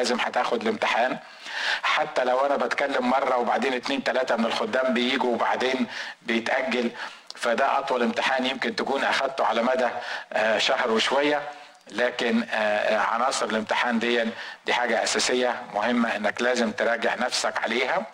لازم هتاخد الامتحان حتى لو انا بتكلم مره وبعدين اتنين تلاته من الخدام بيجوا وبعدين بيتاجل فده اطول امتحان يمكن تكون اخدته على مدى آه، شهر وشويه لكن آه، عناصر الامتحان دي دي حاجه اساسيه مهمه انك لازم تراجع نفسك عليها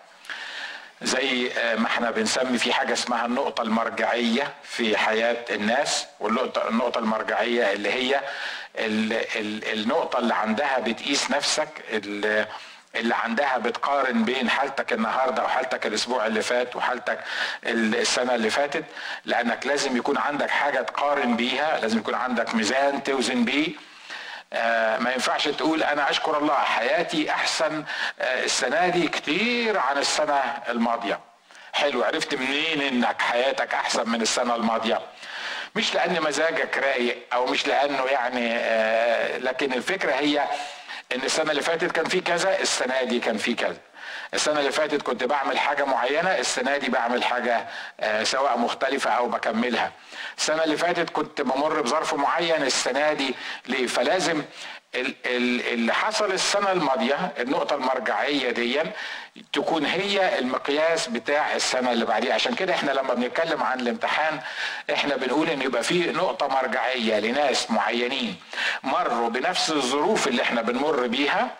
زي ما احنا بنسمي في حاجه اسمها النقطه المرجعيه في حياه الناس والنقطه النقطه المرجعيه اللي هي ال ال النقطه اللي عندها بتقيس نفسك اللي اللي عندها بتقارن بين حالتك النهارده وحالتك الاسبوع اللي فات وحالتك السنه اللي فاتت لانك لازم يكون عندك حاجه تقارن بيها لازم يكون عندك ميزان توزن بيه آه ما ينفعش تقول انا اشكر الله حياتي احسن آه السنه دي كتير عن السنه الماضيه حلو عرفت منين انك حياتك احسن من السنه الماضيه مش لان مزاجك رايق او مش لانه يعني آه لكن الفكره هي ان السنه اللي فاتت كان في كذا السنه دي كان في كذا السنه اللي فاتت كنت بعمل حاجه معينه السنه دي بعمل حاجه سواء مختلفه او بكملها السنه اللي فاتت كنت بمر بظرف معين السنه دي ليه فلازم اللي حصل السنه الماضيه النقطه المرجعيه دي تكون هي المقياس بتاع السنه اللي بعديها عشان كده احنا لما بنتكلم عن الامتحان احنا بنقول ان يبقى في نقطه مرجعيه لناس معينين مروا بنفس الظروف اللي احنا بنمر بيها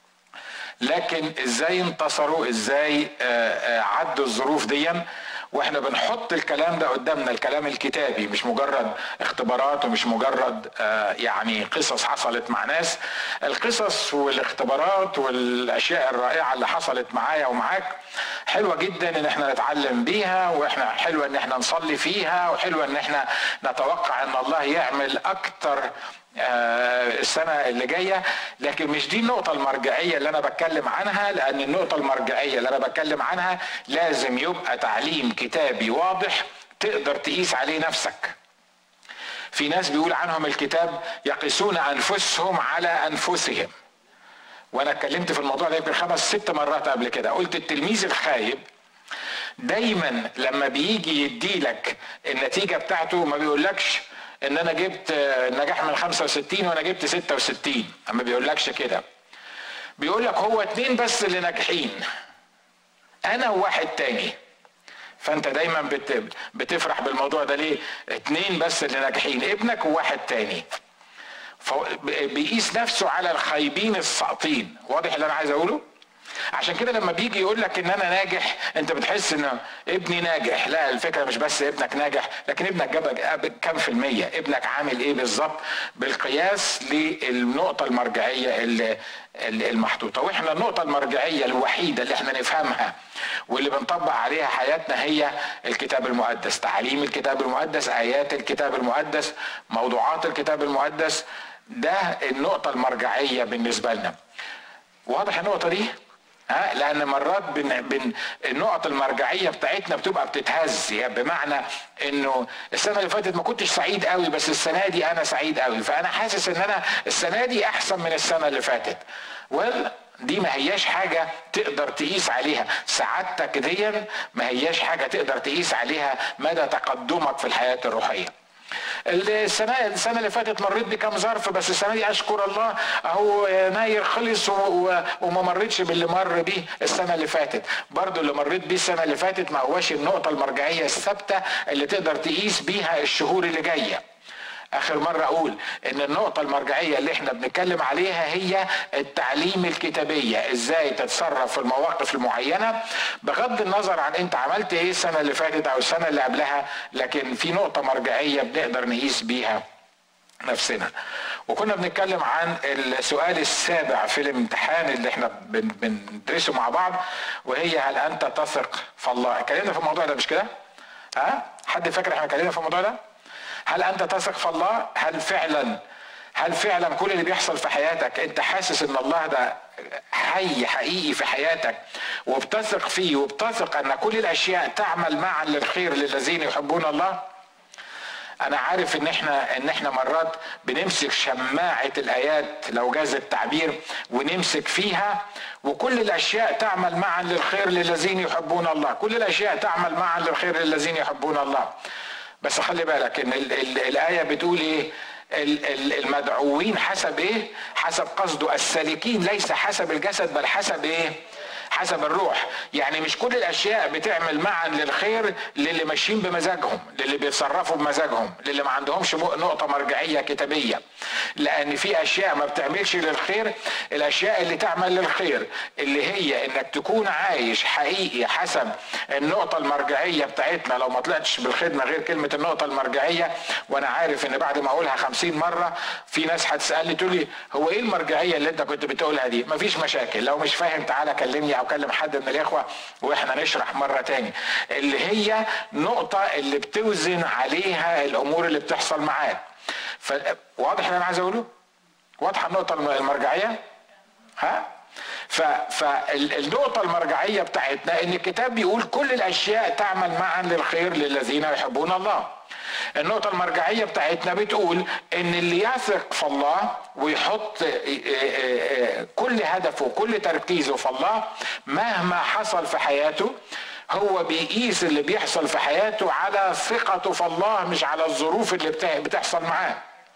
لكن ازاي انتصروا ازاي عدوا الظروف دي واحنا بنحط الكلام ده قدامنا الكلام الكتابي مش مجرد اختبارات ومش مجرد يعني قصص حصلت مع ناس القصص والاختبارات والاشياء الرائعه اللي حصلت معايا ومعاك حلوه جدا ان احنا نتعلم بيها واحنا حلوه ان احنا نصلي فيها وحلوه ان احنا نتوقع ان الله يعمل اكتر السنة اللي جاية لكن مش دي النقطة المرجعية اللي أنا بتكلم عنها لأن النقطة المرجعية اللي أنا بتكلم عنها لازم يبقى تعليم كتابي واضح تقدر تقيس عليه نفسك في ناس بيقول عنهم الكتاب يقيسون أنفسهم على أنفسهم وأنا اتكلمت في الموضوع ده يمكن خمس ست مرات قبل كده قلت التلميذ الخايب دايما لما بيجي يديلك النتيجة بتاعته ما بيقولكش ان انا جبت نجاح من 65 وانا جبت 66 اما بيقولكش كده بيقول لك هو اتنين بس اللي ناجحين انا وواحد تاني فانت دايما بت بتفرح بالموضوع ده ليه اتنين بس اللي ناجحين ابنك وواحد تاني بيقيس نفسه على الخايبين الساقطين واضح اللي انا عايز اقوله عشان كده لما بيجي يقول لك ان انا ناجح انت بتحس ان ابني ناجح لا الفكره مش بس ابنك ناجح لكن ابنك جاب كام في الميه ابنك عامل ايه بالظبط بالقياس للنقطه المرجعيه اللي المحطوطه واحنا النقطه المرجعيه الوحيده اللي احنا نفهمها واللي بنطبق عليها حياتنا هي الكتاب المقدس تعاليم الكتاب المقدس ايات الكتاب المقدس موضوعات الكتاب المقدس ده النقطه المرجعيه بالنسبه لنا واضح النقطه دي ها لان مرات بن بن النقط المرجعيه بتاعتنا بتبقى بتتهز يعني بمعنى انه السنه اللي فاتت ما كنتش سعيد قوي بس السنه دي انا سعيد قوي فانا حاسس ان انا السنه دي احسن من السنه اللي فاتت ولا دي ما هياش حاجة تقدر تقيس عليها سعادتك دي ما هياش حاجة تقدر تقيس عليها مدى تقدمك في الحياة الروحية السنه السنه اللي فاتت مريت بكام ظرف بس السنه دي اشكر الله اهو يناير خلص وما مريتش باللي مر بيه السنه اللي فاتت برضو اللي مريت بيه السنه اللي فاتت ما هواش النقطه المرجعيه الثابته اللي تقدر تقيس بيها الشهور اللي جايه اخر مره اقول ان النقطه المرجعيه اللي احنا بنتكلم عليها هي التعليم الكتابيه ازاي تتصرف في المواقف المعينه بغض النظر عن انت عملت ايه السنه اللي فاتت او السنه اللي قبلها لكن في نقطه مرجعيه بنقدر نقيس بيها نفسنا وكنا بنتكلم عن السؤال السابع في الامتحان اللي احنا بندرسه مع بعض وهي هل انت تثق في الله اتكلمنا في الموضوع ده مش كده ها أه؟ حد فاكر احنا اتكلمنا في الموضوع ده هل انت تثق في الله هل فعلا هل فعلا كل اللي بيحصل في حياتك انت حاسس ان الله ده حي حقيقي في حياتك وبتثق فيه وبتثق ان كل الاشياء تعمل معا للخير للذين يحبون الله انا عارف ان احنا ان احنا مرات بنمسك شماعه الايات لو جاز التعبير ونمسك فيها وكل الاشياء تعمل معا للخير للذين يحبون الله كل الاشياء تعمل معا للخير للذين يحبون الله بس خلي بالك ان ال ال الايه بتقول ايه المدعوين حسب ايه حسب قصده السالكين ليس حسب الجسد بل حسب ايه حسب الروح يعني مش كل الاشياء بتعمل معا للخير للي ماشيين بمزاجهم للي بيتصرفوا بمزاجهم للي ما عندهمش نقطه مرجعيه كتابيه لان في اشياء ما بتعملش للخير الاشياء اللي تعمل للخير اللي هي انك تكون عايش حقيقي حسب النقطه المرجعيه بتاعتنا لو ما طلعتش بالخدمه غير كلمه النقطه المرجعيه وانا عارف ان بعد ما اقولها خمسين مره في ناس هتسالني تقول لي هو ايه المرجعيه اللي انت كنت بتقولها دي مفيش مشاكل لو مش فاهم تعالى كلمني او كلم حد من الاخوه واحنا نشرح مره تاني اللي هي نقطه اللي بتوزن عليها الامور اللي بتحصل معاك فواضح اللي انا عايز اقوله واضحه النقطه المرجعيه ها فالنقطة المرجعية بتاعتنا ان الكتاب بيقول كل الاشياء تعمل معا للخير للذين يحبون الله النقطة المرجعية بتاعتنا بتقول ان اللي يثق في الله ويحط كل هدفه وكل تركيزه في الله مهما حصل في حياته هو بيقيس اللي بيحصل في حياته على ثقته في الله مش على الظروف اللي بتحصل معاه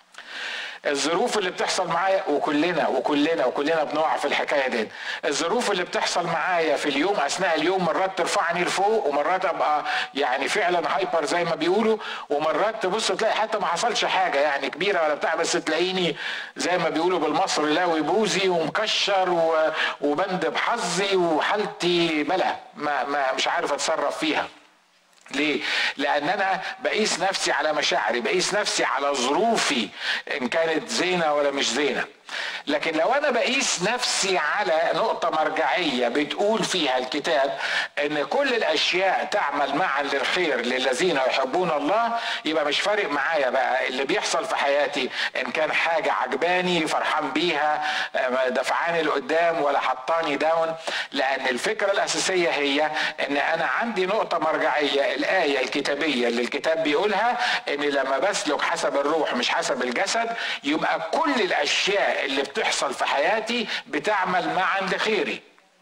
الظروف اللي بتحصل معايا وكلنا وكلنا وكلنا بنقع في الحكايه دي الظروف اللي بتحصل معايا في اليوم اثناء اليوم مرات ترفعني لفوق ومرات ابقى يعني فعلا هايبر زي ما بيقولوا ومرات تبص تلاقي حتى ما حصلش حاجه يعني كبيره ولا بتاع بس تلاقيني زي ما بيقولوا بالمصري لاوي بوزي ومكشر وبند بحظي وحالتي بلا ما, ما مش عارف اتصرف فيها ليه؟ لأن أنا بقيس نفسي على مشاعري، بقيس نفسي على ظروفي إن كانت زينة ولا مش زينة. لكن لو انا بقيس نفسي على نقطة مرجعية بتقول فيها الكتاب ان كل الاشياء تعمل معا للخير للذين يحبون الله يبقى مش فارق معايا بقى اللي بيحصل في حياتي ان كان حاجة عجباني فرحان بيها دفعاني لقدام ولا حطاني داون لان الفكرة الاساسية هي ان انا عندي نقطة مرجعية الاية الكتابية اللي الكتاب بيقولها ان لما بسلك حسب الروح مش حسب الجسد يبقى كل الاشياء اللي بتحصل في حياتي بتعمل معا لخيري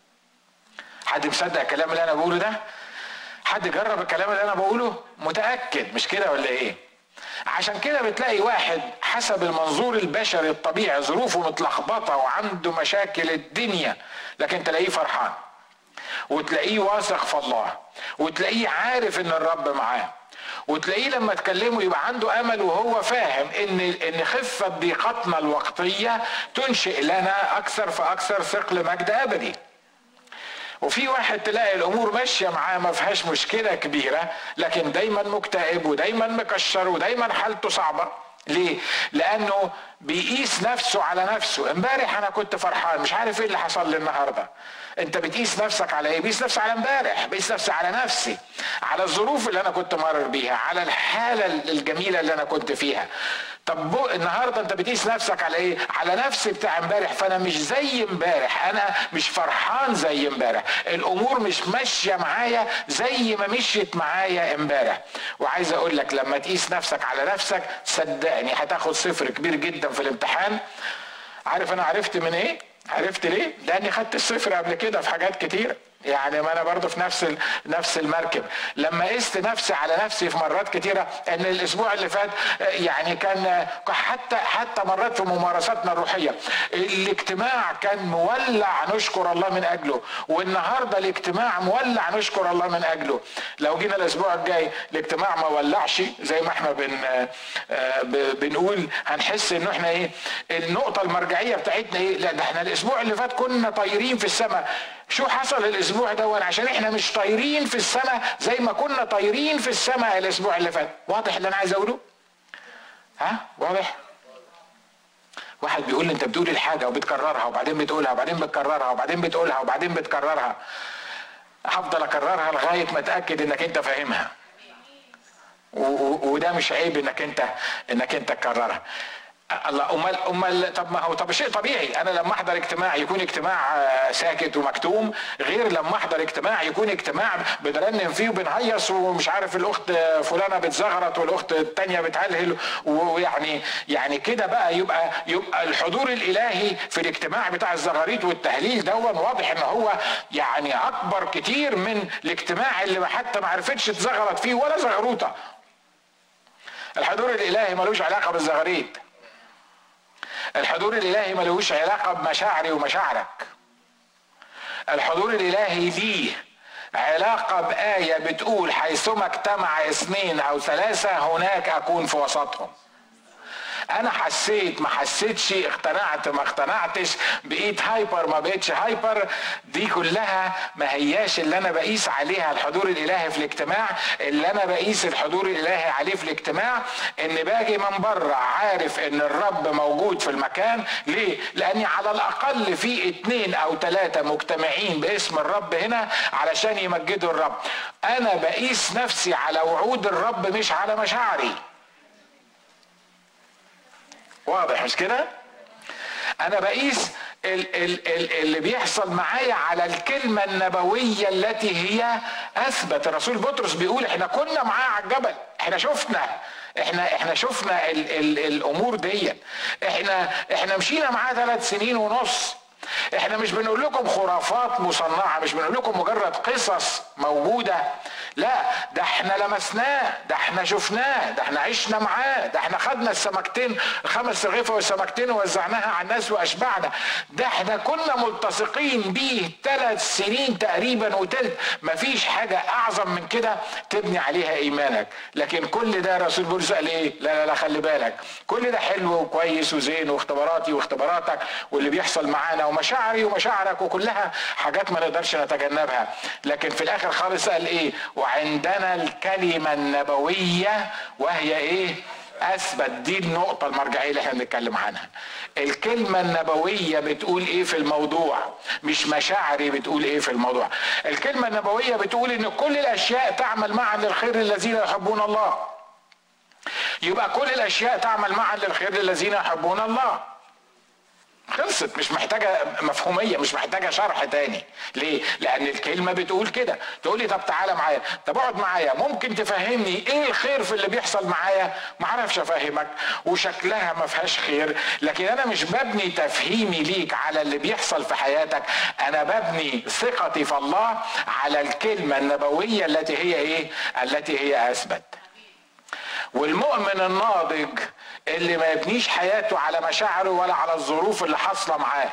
حد مصدق الكلام اللي انا بقوله ده حد جرب الكلام اللي انا بقوله متاكد مش كده ولا ايه عشان كده بتلاقي واحد حسب المنظور البشري الطبيعي ظروفه متلخبطه وعنده مشاكل الدنيا لكن تلاقيه فرحان وتلاقيه واثق في الله وتلاقيه عارف ان الرب معاه وتلاقيه لما تكلمه يبقى عنده امل وهو فاهم ان ان خفه ضيقتنا الوقتيه تنشئ لنا اكثر فاكثر ثقل مجد ابدي. وفي واحد تلاقي الامور ماشيه معاه ما فيهاش مشكله كبيره لكن دايما مكتئب ودايما مكشر ودايما حالته صعبه ليه؟ لانه بيقيس نفسه على نفسه امبارح انا كنت فرحان مش عارف ايه اللي حصل لي النهارده انت بتقيس نفسك على ايه بقيس نفسي على امبارح بقيس نفسي على نفسي على الظروف اللي انا كنت مرر بيها على الحاله الجميله اللي انا كنت فيها طب بو النهارده انت بتقيس نفسك على ايه؟ على نفسي بتاع امبارح فانا مش زي امبارح انا مش فرحان زي امبارح الامور مش ماشيه معايا زي ما مشيت معايا امبارح وعايز اقول لك لما تقيس نفسك على نفسك صدقني هتاخد صفر كبير جدا في الامتحان عارف انا عرفت من ايه؟ عرفت ليه؟ لاني خدت الصفر قبل كده في حاجات كتيره يعني ما انا برضه في نفس نفس المركب لما قست نفسي على نفسي في مرات كتيره ان الاسبوع اللي فات يعني كان حتى حتى مرات في ممارساتنا الروحيه الاجتماع كان مولع نشكر الله من اجله والنهارده الاجتماع مولع نشكر الله من اجله لو جينا الاسبوع الجاي الاجتماع ما ولعش زي ما احنا بن بنقول هنحس انه احنا ايه النقطه المرجعيه بتاعتنا ايه لا ده احنا الاسبوع اللي فات كنا طايرين في السماء شو حصل الاسبوع ده عشان احنا مش طايرين في السماء زي ما كنا طايرين في السماء الاسبوع اللي فات واضح اللي انا عايز اقوله ها واضح واحد بيقول لي انت بتقول الحاجه وبتكررها وبعدين بتقولها وبعدين بتكررها وبعدين بتقولها وبعدين بتكررها هفضل اكررها لغايه ما اتاكد انك انت فاهمها وده مش عيب انك انت انك انت تكررها الله امال امال طب ما هو طب شيء طبيعي انا لما احضر اجتماع يكون اجتماع ساكت ومكتوم غير لما احضر اجتماع يكون اجتماع بنرنم فيه وبنهيص ومش عارف الاخت فلانه بتزغرط والاخت الثانيه بتهلهل ويعني يعني كده بقى يبقى يبقى الحضور الالهي في الاجتماع بتاع الزغاريط والتهليل دون واضح ان هو يعني اكبر كتير من الاجتماع اللي حتى ما عرفتش تزغرط فيه ولا زغروطه الحضور الالهي ملوش علاقه بالزغاريط الحضور الالهي ملوش علاقه بمشاعري ومشاعرك الحضور الالهي ليه علاقة بآية بتقول حيثما اجتمع اثنين أو ثلاثة هناك أكون في وسطهم انا حسيت ما حسيتش اقتنعت ما اقتنعتش بقيت هايبر ما بقيتش هايبر دي كلها ما هياش اللي انا بقيس عليها الحضور الالهي في الاجتماع اللي انا بقيس الحضور الالهي عليه في الاجتماع ان باجي من بره عارف ان الرب موجود في المكان ليه لاني على الاقل في اتنين او ثلاثة مجتمعين باسم الرب هنا علشان يمجدوا الرب انا بقيس نفسي على وعود الرب مش على مشاعري واضح مش كده انا بقيس ال ال ال اللي بيحصل معايا على الكلمة النبوية التي هي أثبت الرسول بطرس بيقول احنا كنا معاه على الجبل احنا شفنا احنا احنا شفنا ال ال الامور دي احنا احنا مشينا معاه ثلاث سنين ونص احنا مش بنقول لكم خرافات مصنعه مش بنقول لكم مجرد قصص موجوده لا ده احنا لمسناه ده احنا شفناه ده احنا عشنا معاه ده احنا خدنا السمكتين خمس رغيفه والسمكتين ووزعناها على الناس واشبعنا ده احنا كنا ملتصقين بيه ثلاث سنين تقريبا وتلت مفيش حاجه اعظم من كده تبني عليها ايمانك لكن كل ده رسول بولس قال ايه لا لا لا خلي بالك كل ده حلو وكويس وزين واختباراتي واختباراتك واللي بيحصل معانا ومشاعري ومشاعرك وكلها حاجات ما نقدرش نتجنبها لكن في الاخر خالص قال ايه وعندنا الكلمه النبويه وهي ايه اثبت دي النقطه المرجعيه اللي احنا بنتكلم عنها الكلمه النبويه بتقول ايه في الموضوع مش مشاعري بتقول ايه في الموضوع الكلمه النبويه بتقول ان كل الاشياء تعمل معا للخير للذين يحبون الله يبقى كل الاشياء تعمل معا للخير للذين يحبون الله خلصت مش محتاجه مفهوميه مش محتاجه شرح تاني ليه لان الكلمه بتقول كده تقول لي طب تعالى معايا طب اقعد معايا ممكن تفهمني ايه الخير في اللي بيحصل معايا ما اعرفش افهمك وشكلها ما فيهاش خير لكن انا مش ببني تفهيمي ليك على اللي بيحصل في حياتك انا ببني ثقتي في الله على الكلمه النبويه التي هي ايه التي هي اثبت والمؤمن الناضج اللي ما يبنيش حياته على مشاعره ولا على الظروف اللي حاصله معاه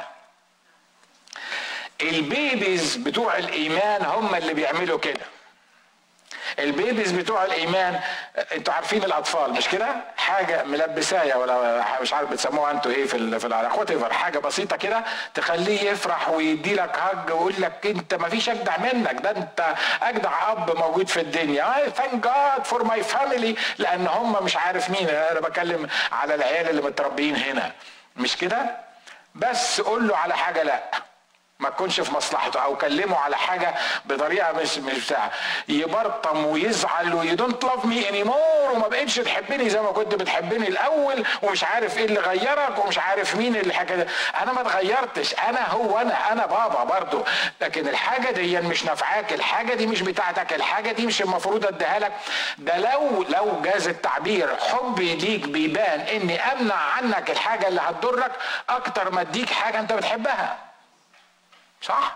البيبيز بتوع الايمان هم اللي بيعملوا كده البيبيز بتوع الايمان انتوا عارفين الاطفال مش كده حاجه ملبسايه ولا مش عارف بتسموها انتوا ايه في في العراق وات حاجه بسيطه كده تخليه يفرح ويدي لك هج ويقول لك انت ما فيش اجدع منك ده انت اجدع اب موجود في الدنيا اي ثانك جاد فور ماي فاميلي لان هم مش عارف مين انا بكلم على العيال اللي متربيين هنا مش كده بس قول له على حاجه لا ما تكونش في مصلحته او كلمه على حاجه بطريقه مش مش بتاع يبرطم ويزعل ويو دونت لاف مي اني مور وما بقتش تحبني زي ما كنت بتحبني الاول ومش عارف ايه اللي غيرك ومش عارف مين اللي حكى ده انا ما اتغيرتش انا هو انا انا بابا برضو لكن الحاجه دي مش نافعاك الحاجه دي مش بتاعتك الحاجه دي مش المفروض اديها لك ده لو لو جاز التعبير حبي ليك بيبان اني امنع عنك الحاجه اللي هتضرك اكتر ما اديك حاجه انت بتحبها صح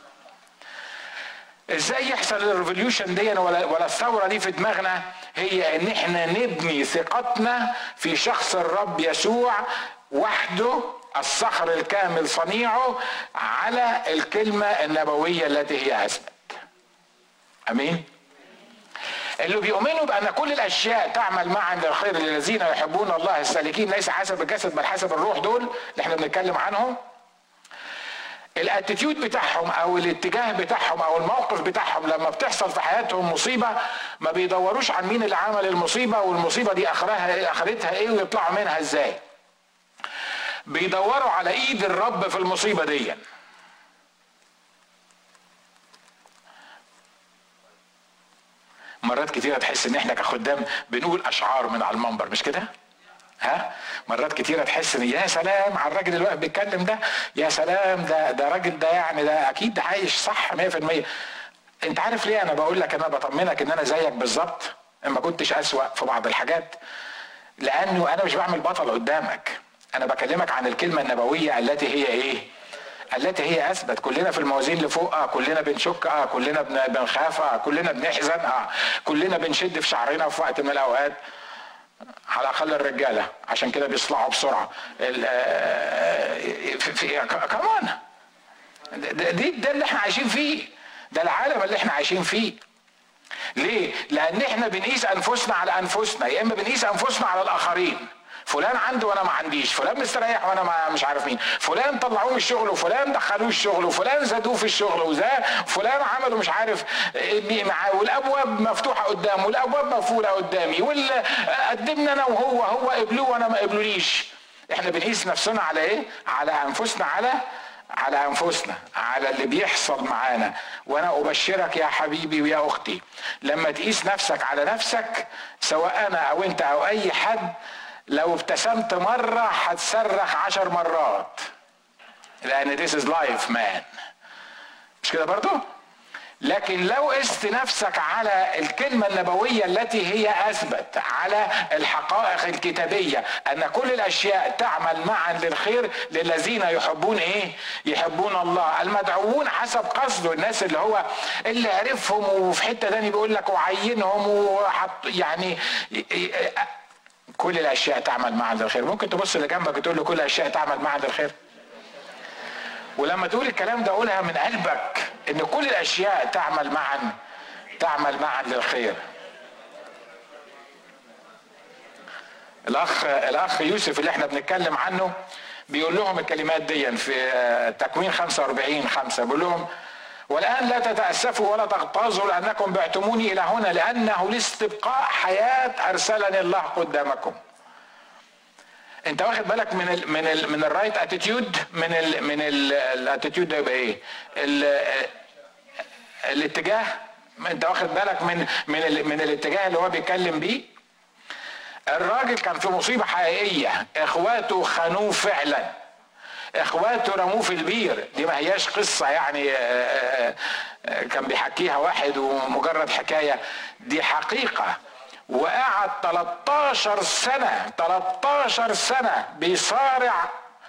ازاي يحصل الريفوليوشن دي ولا ولا الثوره دي في دماغنا هي ان احنا نبني ثقتنا في شخص الرب يسوع وحده الصخر الكامل صنيعه على الكلمه النبويه التي هي اثبت امين اللي بيؤمنوا بان كل الاشياء تعمل معا للخير للذين يحبون الله السالكين ليس حسب الجسد بل حسب الروح دول اللي احنا بنتكلم عنهم الاتيتيود بتاعهم او الاتجاه بتاعهم او الموقف بتاعهم لما بتحصل في حياتهم مصيبه ما بيدوروش عن مين اللي عمل المصيبه والمصيبه دي اخرها اخرتها ايه ويطلعوا منها ازاي بيدوروا على ايد الرب في المصيبه دي مرات كتيرة تحس ان احنا كخدام بنقول اشعار من على المنبر مش كده ها مرات كتيره تحس ان يا سلام على الراجل اللي واقف بيتكلم ده يا سلام ده ده راجل ده يعني ده اكيد ده عايش صح 100% انت عارف ليه انا بقول لك انا بطمنك ان انا زيك بالظبط ما كنتش اسوا في بعض الحاجات لانه انا مش بعمل بطل قدامك انا بكلمك عن الكلمه النبويه التي هي ايه التي هي اثبت كلنا في الموازين اللي فوق اه كلنا بنشك اه كلنا بنخاف اه كلنا بنحزن اه كلنا بنشد في شعرنا في وقت من الاوقات على الاقل الرجاله عشان كده بيصلعوا بسرعه آه، في, في كمان دي ده اللي احنا عايشين فيه ده العالم اللي احنا عايشين فيه ليه؟ لأن احنا بنقيس أنفسنا على أنفسنا يا إما بنقيس أنفسنا على الآخرين فلان عنده وانا ما عنديش فلان مستريح وانا ما مش عارف مين فلان طلعوه من الشغل وفلان دخلوه الشغل وفلان زادوه في الشغل وزا فلان عملوا مش عارف إيه معاه والابواب مفتوحه قدامه والابواب مقفوله قدامي قدمنا انا وهو هو قبلوه وانا ما قبلوليش احنا بنقيس نفسنا على ايه على انفسنا على على انفسنا على اللي بيحصل معانا وانا ابشرك يا حبيبي ويا اختي لما تقيس نفسك على نفسك سواء انا او انت او اي حد لو ابتسمت مرة هتصرخ عشر مرات لأن this is life man مش كده برضو؟ لكن لو قست نفسك على الكلمة النبوية التي هي أثبت على الحقائق الكتابية أن كل الأشياء تعمل معا للخير للذين يحبون إيه؟ يحبون الله المدعوون حسب قصده الناس اللي هو اللي عرفهم وفي حتة تاني بيقول لك وعينهم وحط يعني كل الاشياء تعمل معا للخير ممكن تبص اللي جنبك وتقول له كل الاشياء تعمل معا للخير ولما تقول الكلام ده قولها من قلبك ان كل الاشياء تعمل معا تعمل معا للخير الاخ الاخ يوسف اللي احنا بنتكلم عنه بيقول لهم الكلمات دي في تكوين 45 5 بيقول لهم والآن لا تتأسفوا ولا تغتاظوا لأنكم بعتموني إلى هنا لأنه لاستبقاء حياة أرسلني الله قدامكم انت واخد بالك من ال من ال من الرايت اتيتيود من ال من الاتيتيود ده يبقى ايه ال الاتجاه انت واخد بالك من من ال من الاتجاه اللي هو بيتكلم بيه الراجل كان في مصيبه حقيقيه اخواته خانوه فعلا اخواته رموه في البير دي ما هياش قصه يعني آه، آه، آه، كان بيحكيها واحد ومجرد حكايه دي حقيقه وقعد 13 سنه 13 سنه بيصارع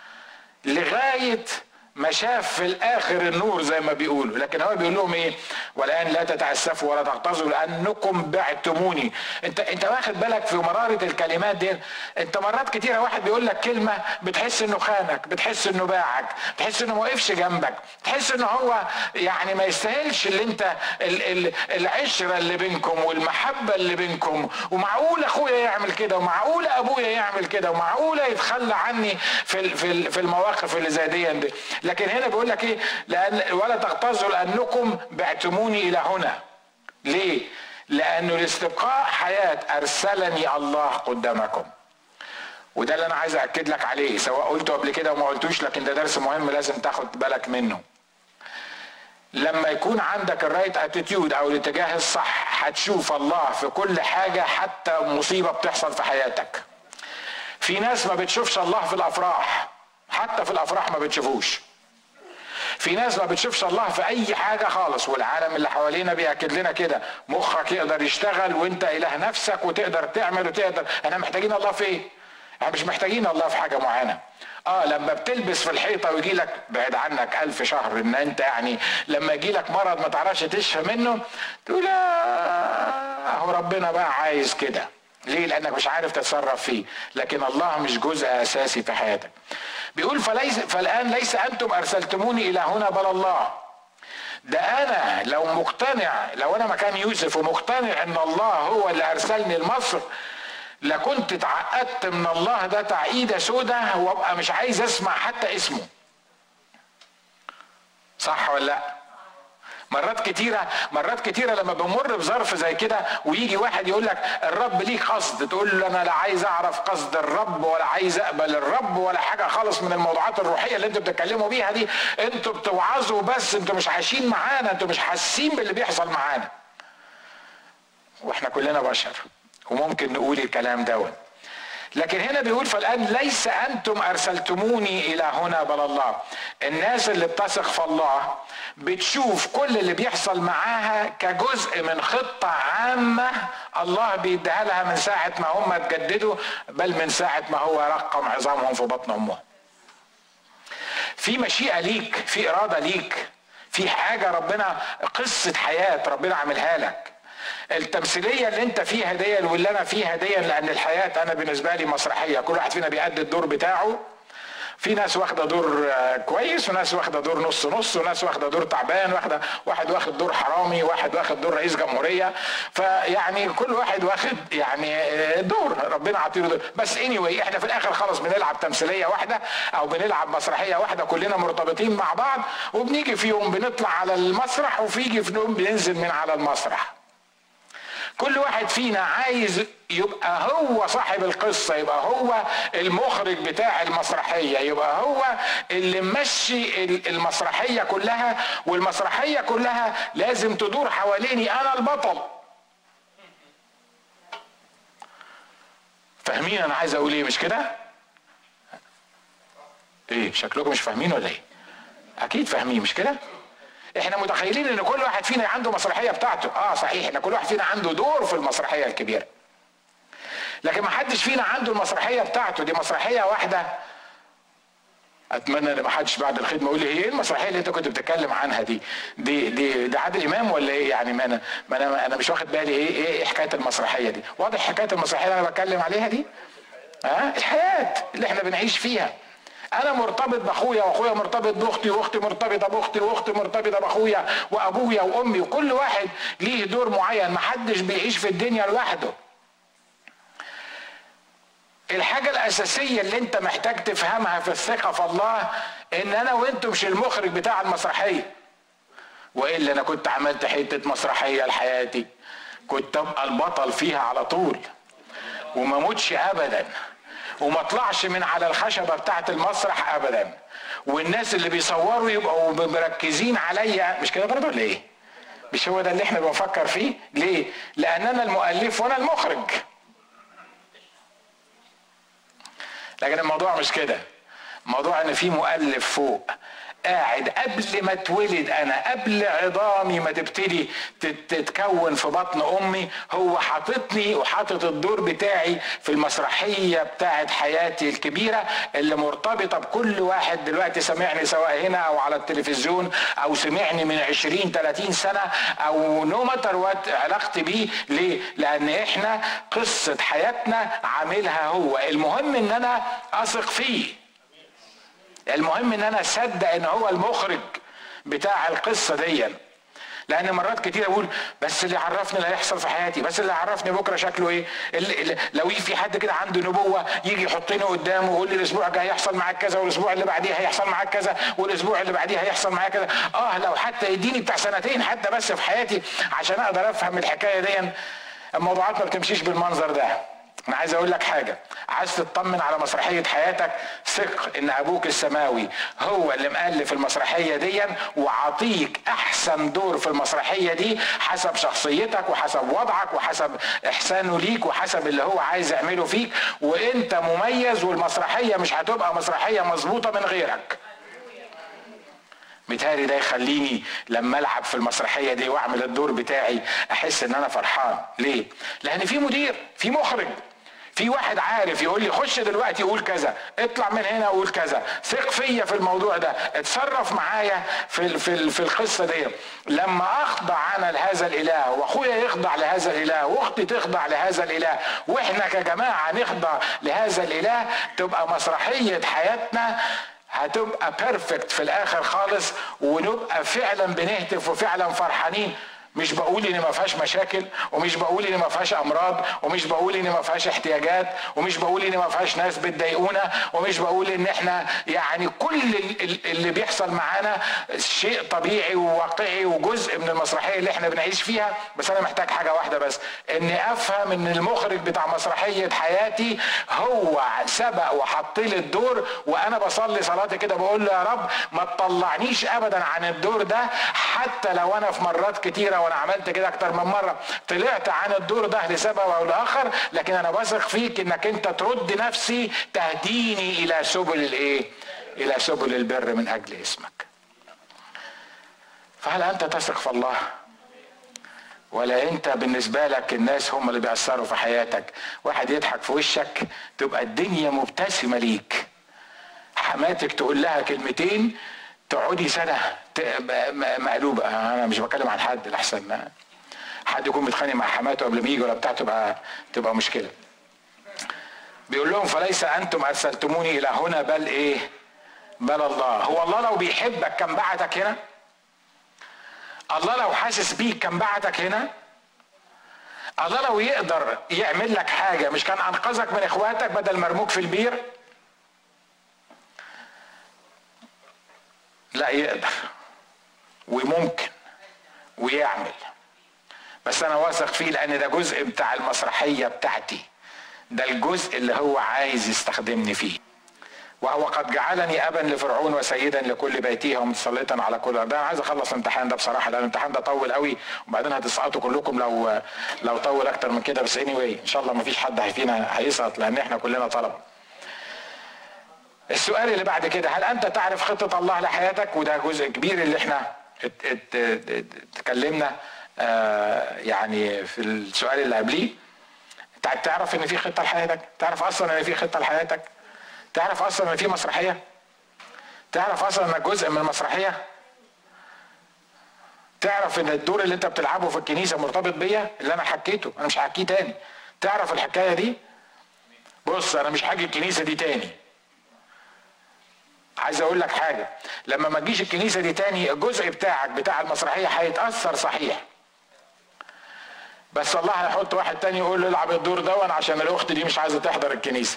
لغايه ما شاف في الاخر النور زي ما بيقولوا لكن هو بيقول لهم ايه والان لا تتاسفوا ولا تغتظوا لانكم بعتموني انت انت واخد بالك في مراره الكلمات دي انت مرات كتيره واحد بيقول لك كلمه بتحس انه خانك بتحس انه باعك بتحس انه ما وقفش جنبك تحس انه هو يعني ما يستاهلش اللي انت ال ال العشره اللي بينكم والمحبه اللي بينكم ومعقول اخويا يعمل كده ومعقول ابويا يعمل كده ومعقول يتخلى عني في في المواقف اللي زي دي لكن هنا بيقول لك ايه لأن ولا تغتظوا لأنكم بعتموني إلى هنا ليه لأنه لاستبقاء حياة أرسلني الله قدامكم وده اللي انا عايز اكد لك عليه سواء قلته قبل كده وما قلتوش لكن ده درس مهم لازم تاخد بالك منه لما يكون عندك الرايت اتيتيود او الاتجاه الصح هتشوف الله في كل حاجه حتى مصيبه بتحصل في حياتك في ناس ما بتشوفش الله في الافراح حتى في الافراح ما بتشوفوش في ناس ما بتشوفش الله في اي حاجه خالص والعالم اللي حوالينا بياكد لنا كده مخك يقدر يشتغل وانت اله نفسك وتقدر تعمل وتقدر احنا محتاجين الله في ايه احنا مش محتاجين الله في حاجه معينه اه لما بتلبس في الحيطه ويجي لك بعد عنك ألف شهر ان انت يعني لما يجي لك مرض ما تعرفش تشفى منه تقول آه اهو ربنا بقى عايز كده ليه لانك مش عارف تتصرف فيه لكن الله مش جزء اساسي في حياتك بيقول فليس فالآن ليس أنتم أرسلتموني إلى هنا بل الله ده أنا لو مقتنع لو أنا مكان يوسف ومقتنع إن الله هو اللي أرسلني لمصر لكنت اتعقدت من الله ده تعقيدة سودة وابقى مش عايز اسمع حتى اسمه صح ولا لا مرات كتيرة مرات كتيرة لما بمر بظرف زي كده ويجي واحد يقول لك الرب ليه قصد تقول له انا لا عايز اعرف قصد الرب ولا عايز اقبل الرب ولا حاجة خالص من الموضوعات الروحية اللي انتوا بتتكلموا بيها دي انتوا بتوعظوا بس انتوا مش عايشين معانا انتوا مش حاسين باللي بيحصل معانا واحنا كلنا بشر وممكن نقول الكلام دوت لكن هنا بيقول فالآن ليس أنتم أرسلتموني إلى هنا بل الله الناس اللي بتثق في الله بتشوف كل اللي بيحصل معاها كجزء من خطة عامة الله بيديها لها من ساعة ما هم اتجددوا بل من ساعة ما هو رقم عظامهم في بطن أمهم في مشيئة ليك في إرادة ليك في حاجة ربنا قصة حياة ربنا عاملها لك التمثيليه اللي انت فيها دي واللي انا فيها دي لان الحياه انا بالنسبه لي مسرحيه كل واحد فينا بيأدي الدور بتاعه في ناس واخده دور آه، كويس وناس واخده دور نص نص وناس واخده دور تعبان واخده واحد واخد دور حرامي واحد واخد دور رئيس جمهوريه فيعني كل واحد واخد يعني آه، دور ربنا عطيله دور بس اني anyway احنا في الاخر خلاص بنلعب تمثيليه واحده او بنلعب مسرحيه واحده كلنا مرتبطين مع بعض وبنيجي في يوم بنطلع على المسرح وفيجي في يوم بننزل من على المسرح كل واحد فينا عايز يبقى هو صاحب القصة يبقى هو المخرج بتاع المسرحية يبقى هو اللي ممشي المسرحية كلها والمسرحية كلها لازم تدور حواليني أنا البطل فاهمين أنا عايز أقول إيه مش كده؟ إيه شكلكم مش فاهمين ولا إيه؟ أكيد فاهمين مش كده؟ احنا متخيلين ان كل واحد فينا عنده مسرحيه بتاعته اه صحيح ان كل واحد فينا عنده دور في المسرحيه الكبيره لكن ما حدش فينا عنده المسرحيه بتاعته دي مسرحيه واحده اتمنى ان ما حدش بعد الخدمه يقول لي هي ايه المسرحيه اللي انت كنت بتتكلم عنها دي دي دي, دي عادل امام ولا ايه يعني ما انا ما انا انا مش واخد بالي ايه ايه حكايه المسرحيه دي واضح حكايه المسرحيه اللي انا بتكلم عليها دي ها آه الحياه اللي احنا بنعيش فيها انا مرتبط باخويا واخويا مرتبط باختي واختي مرتبطه باختي واختي مرتبطه باخويا وابويا وامي وكل واحد ليه دور معين محدش بيعيش في الدنيا لوحده الحاجة الأساسية اللي أنت محتاج تفهمها في الثقة في الله إن أنا وأنتم مش المخرج بتاع المسرحية وإلا أنا كنت عملت حتة مسرحية لحياتي كنت أبقى البطل فيها على طول وما موتش أبدا وما اطلعش من على الخشبه بتاعه المسرح ابدا والناس اللي بيصوروا يبقوا مركزين عليا مش كده برضه ليه مش هو ده اللي احنا بنفكر فيه ليه لان انا المؤلف وانا المخرج لكن الموضوع مش كده الموضوع ان في مؤلف فوق قاعد قبل ما اتولد انا قبل عظامي ما تبتدي تتكون في بطن امي هو حاططني وحاطط الدور بتاعي في المسرحيه بتاعت حياتي الكبيره اللي مرتبطه بكل واحد دلوقتي سمعني سواء هنا او على التلفزيون او سمعني من 20 30 سنه او نو ماتر وات علاقتي بيه ليه؟ لان احنا قصه حياتنا عاملها هو المهم ان انا اثق فيه المهم ان انا اصدق ان هو المخرج بتاع القصه دي لان مرات كتير اقول بس اللي عرفني اللي هيحصل في حياتي بس اللي عرفني بكره شكله ايه اللي لو في حد كده عنده نبوه يجي يحطني قدامه ويقول لي الاسبوع الجاي هيحصل معاك كذا والاسبوع اللي بعديه هيحصل معاك كذا والاسبوع اللي بعديه هيحصل معاك كذا اه لو حتى يديني بتاع سنتين حتى بس في حياتي عشان اقدر افهم الحكايه دي الموضوعات ما بتمشيش بالمنظر ده انا عايز اقول لك حاجه عايز تطمن على مسرحيه حياتك ثق ان ابوك السماوي هو اللي مؤلف المسرحيه دي وعطيك احسن دور في المسرحيه دي حسب شخصيتك وحسب وضعك وحسب احسانه ليك وحسب اللي هو عايز يعمله فيك وانت مميز والمسرحيه مش هتبقى مسرحيه مظبوطه من غيرك متهيألي ده يخليني لما العب في المسرحيه دي واعمل الدور بتاعي احس ان انا فرحان ليه لان في مدير في مخرج في واحد عارف يقول لي خش دلوقتي قول كذا اطلع من هنا قول كذا ثق فيا في الموضوع ده اتصرف معايا في في في القصه دي لما اخضع انا لهذا الاله واخويا يخضع لهذا الاله واختي تخضع لهذا الاله واحنا كجماعه نخضع لهذا الاله تبقى مسرحيه حياتنا هتبقى بيرفكت في الاخر خالص ونبقى فعلا بنهتف وفعلا فرحانين مش بقول ان ما فيهاش مشاكل ومش بقول ان ما فيهاش امراض ومش بقول ان ما فيهاش احتياجات ومش بقول ان ما فيهاش ناس بتضايقونا ومش بقول ان احنا يعني كل اللي بيحصل معانا شيء طبيعي وواقعي وجزء من المسرحيه اللي احنا بنعيش فيها بس انا محتاج حاجه واحده بس اني افهم ان المخرج بتاع مسرحيه حياتي هو سبق وحط لي الدور وانا بصلي صلاتي كده بقول له يا رب ما تطلعنيش ابدا عن الدور ده حتى لو انا في مرات كتيره وانا عملت كده اكتر من مره طلعت عن الدور ده لسبب او لاخر لكن انا بثق فيك انك انت ترد نفسي تهديني الى سبل الايه الى سبل البر من اجل اسمك فهل انت تثق في الله ولا انت بالنسبة لك الناس هم اللي بيأثروا في حياتك واحد يضحك في وشك تبقى الدنيا مبتسمة ليك حماتك تقول لها كلمتين تقعدي سنة مقلوبة أنا مش بتكلم عن حد الأحسن حد يكون متخانق مع حماته قبل ما يجي ولا بتاع تبقى تبقى مشكله بيقول لهم فليس انتم ارسلتموني الى هنا بل ايه بل الله هو الله لو بيحبك كان بعتك هنا الله لو حاسس بيك كان بعتك هنا الله لو يقدر يعمل لك حاجه مش كان انقذك من اخواتك بدل مرموك في البير لا يقدر وممكن ويعمل بس انا واثق فيه لان ده جزء بتاع المسرحيه بتاعتي ده الجزء اللي هو عايز يستخدمني فيه وهو قد جعلني ابا لفرعون وسيدا لكل بيته ومتسلطا على كل ده انا عايز اخلص الامتحان ده بصراحه لان الامتحان ده طول قوي وبعدين هتسقطوا كلكم لو لو طول اكتر من كده بس اني anyway ان شاء الله ما فيش حد فينا هيسقط لان احنا كلنا طلبه السؤال اللي بعد كده هل انت تعرف خطه الله لحياتك وده جزء كبير اللي احنا اتكلمنا آه يعني في السؤال اللي قبليه تعرف ان في خطه لحياتك تعرف اصلا ان في خطه لحياتك تعرف اصلا ان في مسرحيه تعرف اصلا انك جزء من المسرحيه تعرف ان الدور اللي انت بتلعبه في الكنيسه مرتبط بيا اللي انا حكيته انا مش هحكيه تاني تعرف الحكايه دي بص انا مش هاجي الكنيسه دي تاني عايز اقول لك حاجه لما ما تجيش الكنيسه دي تاني الجزء بتاعك بتاع المسرحيه هيتاثر صحيح بس الله هيحط واحد تاني يقول له العب الدور ده عشان الاخت دي مش عايزه تحضر الكنيسه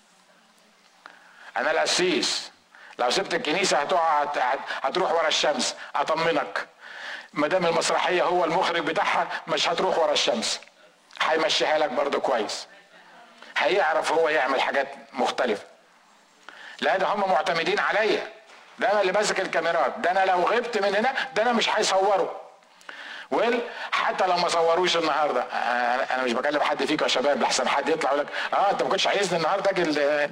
انا القسيس لو سبت الكنيسه هتقع هتروح ورا الشمس اطمنك ما دام المسرحيه هو المخرج بتاعها مش هتروح ورا الشمس هيمشيها لك برضه كويس هيعرف هو يعمل حاجات مختلفه لا ده هم معتمدين عليا ده انا اللي ماسك الكاميرات ده انا لو غبت من هنا ده انا مش هيصوروا ويل حتى لو ما صوروش النهارده انا مش بكلم حد فيكم يا شباب لحسن حد يطلع يقول لك اه انت ما كنتش عايزني النهارده اجي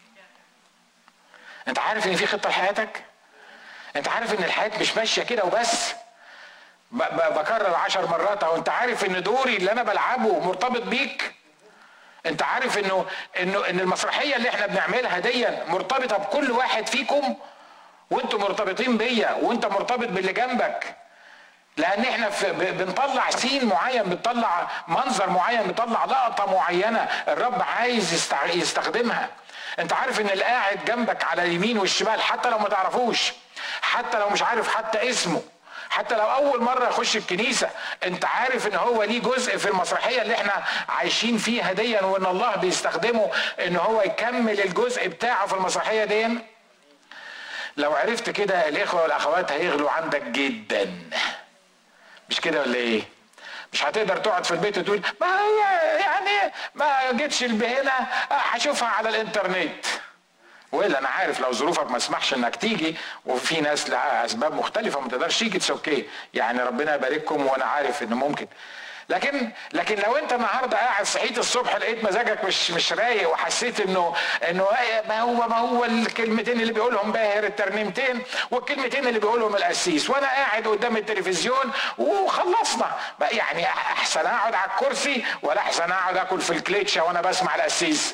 انت عارف ان في خطه لحياتك انت عارف ان الحياه مش ماشيه كده وبس بكرر عشر مرات او انت عارف ان دوري اللي انا بلعبه مرتبط بيك انت عارف انه انه ان المسرحيه اللي احنا بنعملها دي مرتبطه بكل واحد فيكم وانتوا مرتبطين بيا وانت مرتبط باللي جنبك لان احنا بنطلع سين معين بنطلع منظر معين بنطلع لقطه معينه الرب عايز يستخدمها انت عارف ان اللي قاعد جنبك على اليمين والشمال حتى لو ما تعرفوش حتى لو مش عارف حتى اسمه حتى لو اول مره يخش الكنيسه انت عارف ان هو ليه جزء في المسرحيه اللي احنا عايشين فيها ديا وان الله بيستخدمه ان هو يكمل الجزء بتاعه في المسرحيه دي لو عرفت كده الاخوه والاخوات هيغلوا عندك جدا مش كده ولا ايه مش هتقدر تقعد في البيت وتقول ما هي يعني ما جيتش هنا هشوفها على الانترنت والا انا عارف لو ظروفك ما تسمحش انك تيجي وفي ناس لها اسباب مختلفه ما تقدرش تيجي اوكي يعني ربنا يبارككم وانا عارف انه ممكن لكن لكن لو انت النهارده قاعد صحيت الصبح لقيت مزاجك مش مش رايق وحسيت انه انه ما هو ما هو الكلمتين اللي بيقولهم باهر الترنيمتين والكلمتين اللي بيقولهم القسيس وانا قاعد قدام التلفزيون وخلصنا يعني احسن اقعد على الكرسي ولا احسن اقعد اكل في الكليتشه وانا بسمع القسيس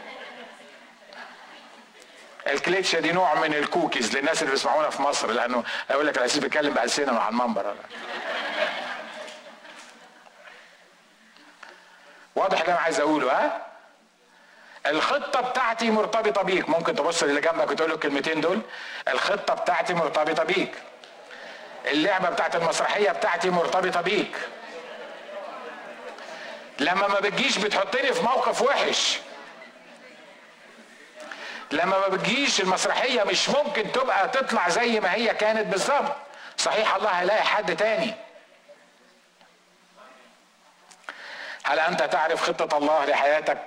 الكليتشه دي نوع من الكوكيز للناس اللي بيسمعونا في مصر لانه يقول لك القسيس بيتكلم بألسنة مع المنبر واضح اللي انا عايز اقوله ها الخطه بتاعتي مرتبطه بيك ممكن تبص للي جنبك وتقول له الكلمتين دول الخطه بتاعتي مرتبطه بيك اللعبه بتاعت المسرحيه بتاعتي مرتبطه بيك لما ما بتجيش بتحطني في موقف وحش لما ما بتجيش المسرحيه مش ممكن تبقى تطلع زي ما هي كانت بالظبط صحيح الله هيلاقي حد تاني هل انت تعرف خطه الله لحياتك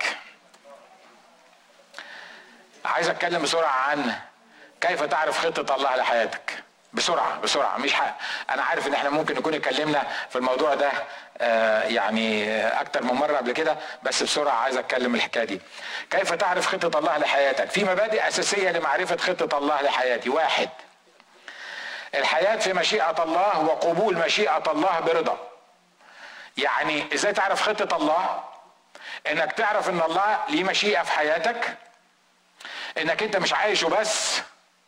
عايز اتكلم بسرعه عن كيف تعرف خطه الله لحياتك بسرعه بسرعه مش حق. انا عارف ان احنا ممكن نكون اتكلمنا في الموضوع ده آه يعني اكتر من مره قبل كده بس بسرعه عايز اتكلم الحكايه دي كيف تعرف خطه الله لحياتك في مبادئ اساسيه لمعرفه خطه الله لحياتي واحد الحياه في مشيئه الله وقبول مشيئه الله برضا يعني ازاي تعرف خطه الله انك تعرف ان الله ليه مشيئه في حياتك انك انت مش عايش وبس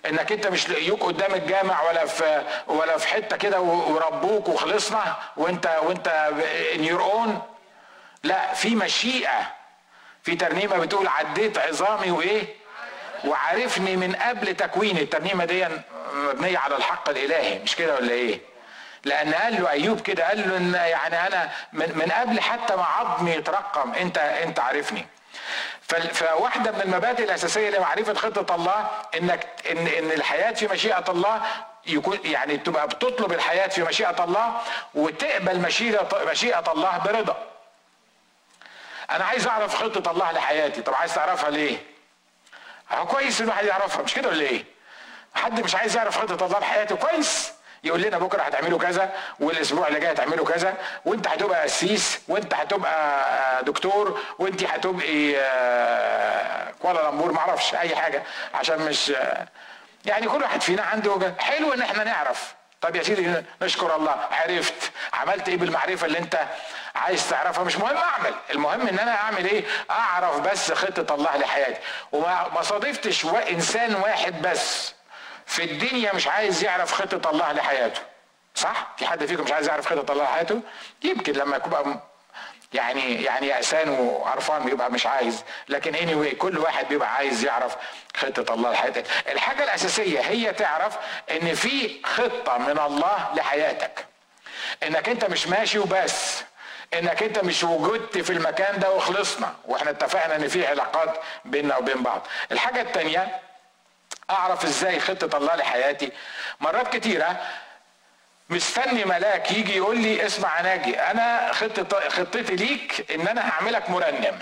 انك انت مش لقيوك قدام الجامع ولا في ولا في حته كده وربوك وخلصنا وانت وانت ان يور اون لا في مشيئه في ترنيمه بتقول عديت عظامي وايه وعارفني من قبل تكوين الترنيمه دي مبنيه على الحق الالهي مش كده ولا ايه لان قال له ايوب كده قال له ان يعني انا من, من قبل حتى ما عظمي يترقم انت انت عارفني فواحده من المبادئ الاساسيه لمعرفه خطه الله انك ان ان الحياه في مشيئه الله يكون يعني تبقى بتطلب الحياه في مشيئه الله وتقبل مشيئه مشيئه الله برضا. انا عايز اعرف خطه الله لحياتي، طب عايز تعرفها ليه؟ هو كويس الواحد يعرفها مش كده ولا ايه؟ حد مش عايز يعرف خطه الله لحياته كويس يقول لنا بكره هتعملوا كذا والاسبوع اللي جاي هتعملوا كذا وانت هتبقى قسيس وانت هتبقى دكتور وانت هتبقي آه، كوالالمبور ما اعرفش اي حاجه عشان مش آه، يعني كل واحد فينا عنده حلو ان احنا نعرف طب يا سيدي نشكر الله عرفت عملت ايه بالمعرفه اللي انت عايز تعرفها مش مهم اعمل المهم ان انا اعمل ايه اعرف بس خطه الله لحياتي وما صادفتش انسان واحد بس في الدنيا مش عايز يعرف خطة الله لحياته صح؟ في حد فيكم مش عايز يعرف خطة الله لحياته؟ يمكن لما يكون يعني يعني يأسان وقرفان بيبقى مش عايز لكن اني anyway كل واحد بيبقى عايز يعرف خطة الله لحياتك الحاجة الأساسية هي تعرف إن في خطة من الله لحياتك إنك أنت مش ماشي وبس انك انت مش وجدت في المكان ده وخلصنا واحنا اتفقنا ان في علاقات بيننا وبين بعض الحاجة التانية اعرف ازاي خطه الله لحياتي مرات كتيره مستني ملاك يجي يقول لي اسمع ناجي انا خطة خطتي ليك ان انا هعملك مرنم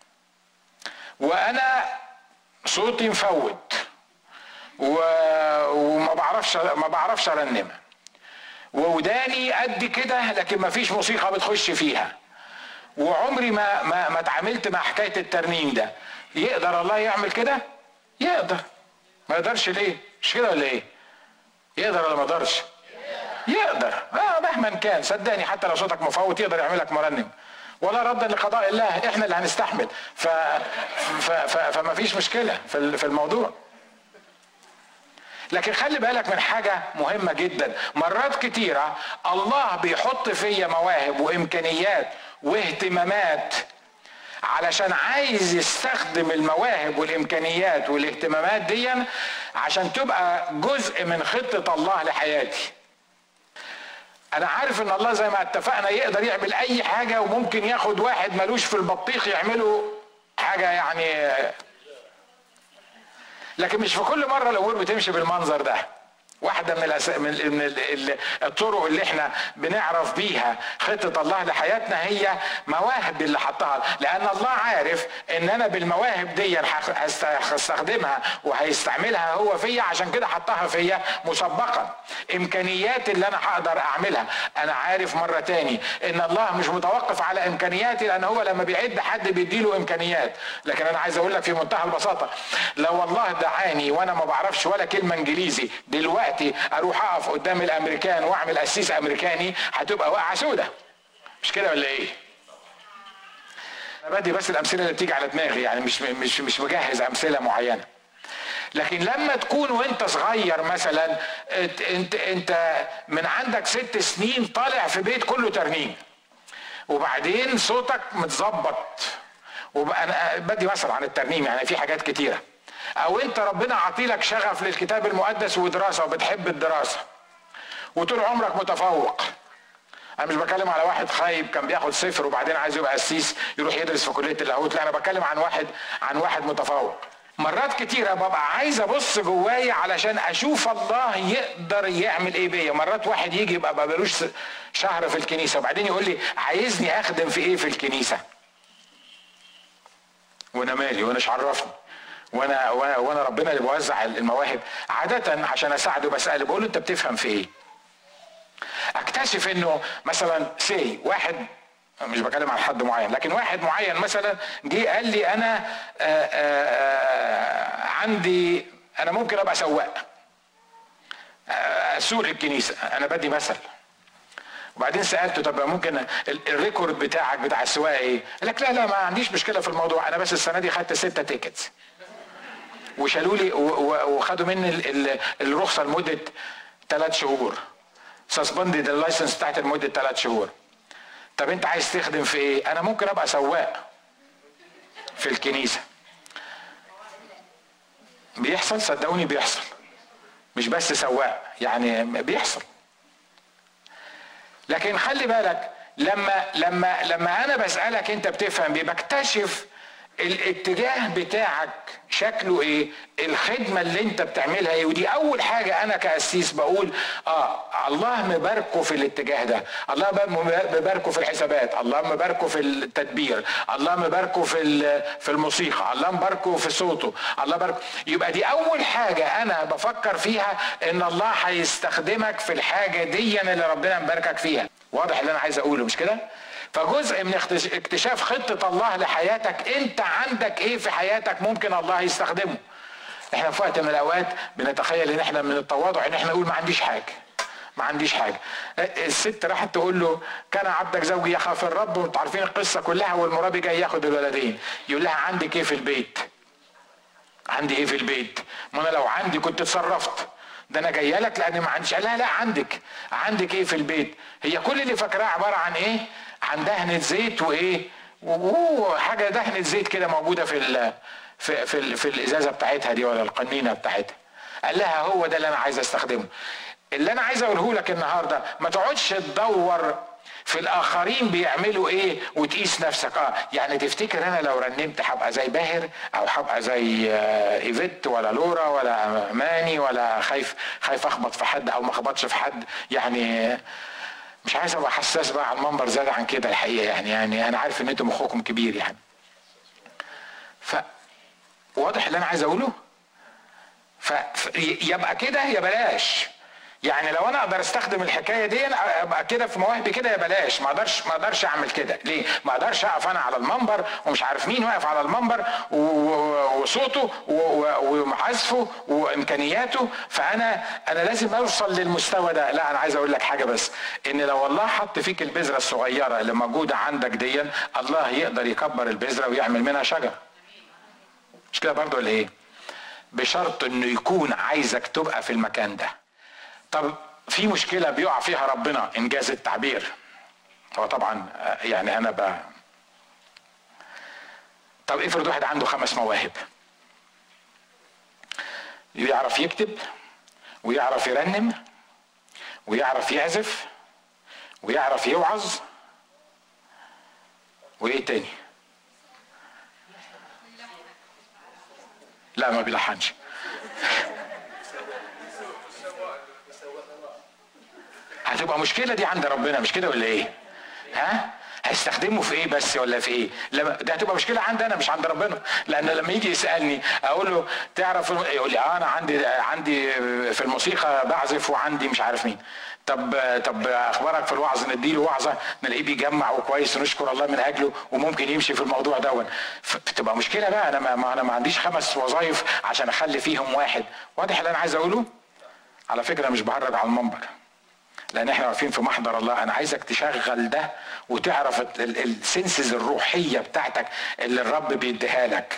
وانا صوتي مفوت و... وما بعرفش ما بعرفش ارنم ووداني قد كده لكن ما فيش موسيقى بتخش فيها وعمري ما ما ما اتعاملت مع حكايه الترنيم ده يقدر الله يعمل كده يقدر ما يقدرش ليه مش كده ولا ايه يقدر ولا ما يقدرش يقدر اه مهما كان صدقني حتى لو صوتك مفوت يقدر يعملك مرنم ولا ردا لقضاء الله احنا اللي هنستحمل ف... ف... ف... فما فيش مشكله في في الموضوع لكن خلي بالك من حاجة مهمة جدا مرات كتيرة الله بيحط فيا مواهب وإمكانيات واهتمامات علشان عايز يستخدم المواهب والامكانيات والاهتمامات دي عشان تبقى جزء من خطه الله لحياتي انا عارف ان الله زي ما اتفقنا يقدر يعمل اي حاجه وممكن ياخد واحد ملوش في البطيخ يعمله حاجه يعني لكن مش في كل مره الامور بتمشي بالمنظر ده واحدة من, الأس... من من الطرق اللي احنا بنعرف بيها خطة الله لحياتنا هي مواهب اللي حطها لأن الله عارف إن أنا بالمواهب دي هستخدمها وهيستعملها هو فيا عشان كده حطها فيا مسبقا إمكانيات اللي أنا هقدر أعملها أنا عارف مرة تاني إن الله مش متوقف على إمكانياتي لأن هو لما بيعد حد بيديله إمكانيات لكن أنا عايز أقول لك في منتهى البساطة لو الله دعاني وأنا ما بعرفش ولا كلمة إنجليزي دلوقتي دلوقتي اروح اقف قدام الامريكان واعمل قسيس امريكاني هتبقى واقعه سودة مش كده ولا ايه؟ انا بدي بس الامثله اللي بتيجي على دماغي يعني مش مش مش مجهز امثله معينه لكن لما تكون وانت صغير مثلا انت انت من عندك ست سنين طالع في بيت كله ترنيم وبعدين صوتك متظبط انا بدي مثل عن الترنيم يعني في حاجات كتيره او انت ربنا عطيلك شغف للكتاب المقدس ودراسه وبتحب الدراسه وطول عمرك متفوق انا مش بتكلم على واحد خايب كان بياخد صفر وبعدين عايز يبقى قسيس يروح يدرس في كليه اللاهوت لا انا بتكلم عن واحد عن واحد متفوق مرات كتيرة ببقى عايز ابص جوايا علشان اشوف الله يقدر يعمل ايه بيا مرات واحد يجي يبقى ما بلوش شهر في الكنيسة وبعدين يقول لي عايزني اخدم في ايه في الكنيسة وانا مالي وانا عرفني وانا وانا, وأنا ربنا اللي بوزع المواهب عاده عشان اساعده بساله بقول له انت بتفهم في ايه؟ اكتشف انه مثلا سي واحد مش بتكلم عن حد معين لكن واحد معين مثلا جه قال لي انا آآ آه، آآ آه، عندي انا ممكن ابقى سواق اسوق الكنيسه انا بدي مثل وبعدين سالته طب ممكن الريكورد بتاعك بتاع السواقه ايه؟ قال لك لا لا ما عنديش مشكله في الموضوع انا بس السنه دي خدت ستة تيكتس وشالوا لي وخدوا مني الرخصه لمده ثلاث شهور سسبندد اللايسنس بتاعتي لمده ثلاث شهور طب انت عايز تخدم في ايه انا ممكن ابقى سواق في الكنيسه بيحصل صدقوني بيحصل مش بس سواق يعني بيحصل لكن خلي بالك لما لما لما انا بسالك انت بتفهم بكتشف الاتجاه بتاعك شكله ايه الخدمه اللي انت بتعملها ايه ودي اول حاجه انا كاسيس بقول اه الله مباركه في الاتجاه ده الله مباركه في الحسابات الله مباركه في التدبير الله مباركه في في الموسيقى الله مباركه في صوته الله مباركه يبقى دي اول حاجه انا بفكر فيها ان الله هيستخدمك في الحاجه دي اللي ربنا مباركك فيها واضح اللي انا عايز اقوله مش كده فجزء من اكتشاف خطة الله لحياتك انت عندك ايه في حياتك ممكن الله يستخدمه احنا في وقت من الاوقات بنتخيل ان احنا من التواضع ان احنا نقول ما عنديش حاجة ما عنديش حاجة الست راحت تقول له كان عبدك زوجي يخاف الرب وانتوا عارفين القصة كلها والمرابي جاي ياخد الولدين يقول لها عندك ايه في البيت عندي ايه في البيت ما انا لو عندي كنت اتصرفت ده انا جايه لك لان ما عنديش لا لا عندك عندك ايه في البيت هي كل اللي فاكراه عباره عن ايه عن دهنه زيت وايه وحاجه دهنه زيت كده موجوده في ال في في, ال في الازازه بتاعتها دي ولا القنينه بتاعتها قال لها هو ده اللي انا عايز استخدمه اللي انا عايز اقوله لك النهارده ما تقعدش تدور في الاخرين بيعملوا ايه وتقيس نفسك اه يعني تفتكر انا لو رنمت هبقى زي باهر او هبقى زي آه ايفيت ولا لورا ولا ماني ولا خايف خايف اخبط في حد او ما اخبطش في حد يعني مش عايز ابقى حساس بقى على المنبر زياده عن كده الحقيقه يعني يعني انا عارف ان انتم مخكم كبير يعني ف واضح اللي انا عايز اقوله ف... يبقى كده يا بلاش يعني لو انا اقدر استخدم الحكايه دي انا ابقى كده في مواهبي كده يا بلاش ما اقدرش ما اقدرش اعمل كده ليه ما اقدرش اقف انا على المنبر ومش عارف مين واقف على المنبر وصوته وعزفه وامكانياته فانا انا لازم اوصل للمستوى ده لا انا عايز اقول لك حاجه بس ان لو الله حط فيك البذره الصغيره اللي موجوده عندك دي الله يقدر يكبر البذره ويعمل منها شجر مش كده برضه ولا ايه بشرط انه يكون عايزك تبقى في المكان ده طب في مشكله بيقع فيها ربنا انجاز التعبير هو طبعا يعني انا ب طب افرض واحد عنده خمس مواهب يعرف يكتب ويعرف يرنم ويعرف يعزف ويعرف يوعظ وايه تاني لا ما بيلحنش هتبقى مشكله دي عند ربنا مش كده ولا ايه ها هيستخدمه في ايه بس ولا في ايه لما ده هتبقى مشكله عندي انا مش عند ربنا لان لما يجي يسالني اقول له تعرف يقول لي اه انا عندي عندي في الموسيقى بعزف وعندي مش عارف مين طب طب اخبارك في الوعظ نديله وعظه نلاقيه بيجمع وكويس ونشكر الله من اجله وممكن يمشي في الموضوع دون فتبقى مشكله بقى انا ما انا ما عنديش خمس وظائف عشان اخلي فيهم واحد واضح اللي انا عايز اقوله على فكره مش بهرج على المنبر لان احنا واقفين في محضر الله انا عايزك تشغل ده وتعرف السنسز الروحيه بتاعتك اللي الرب بيديها لك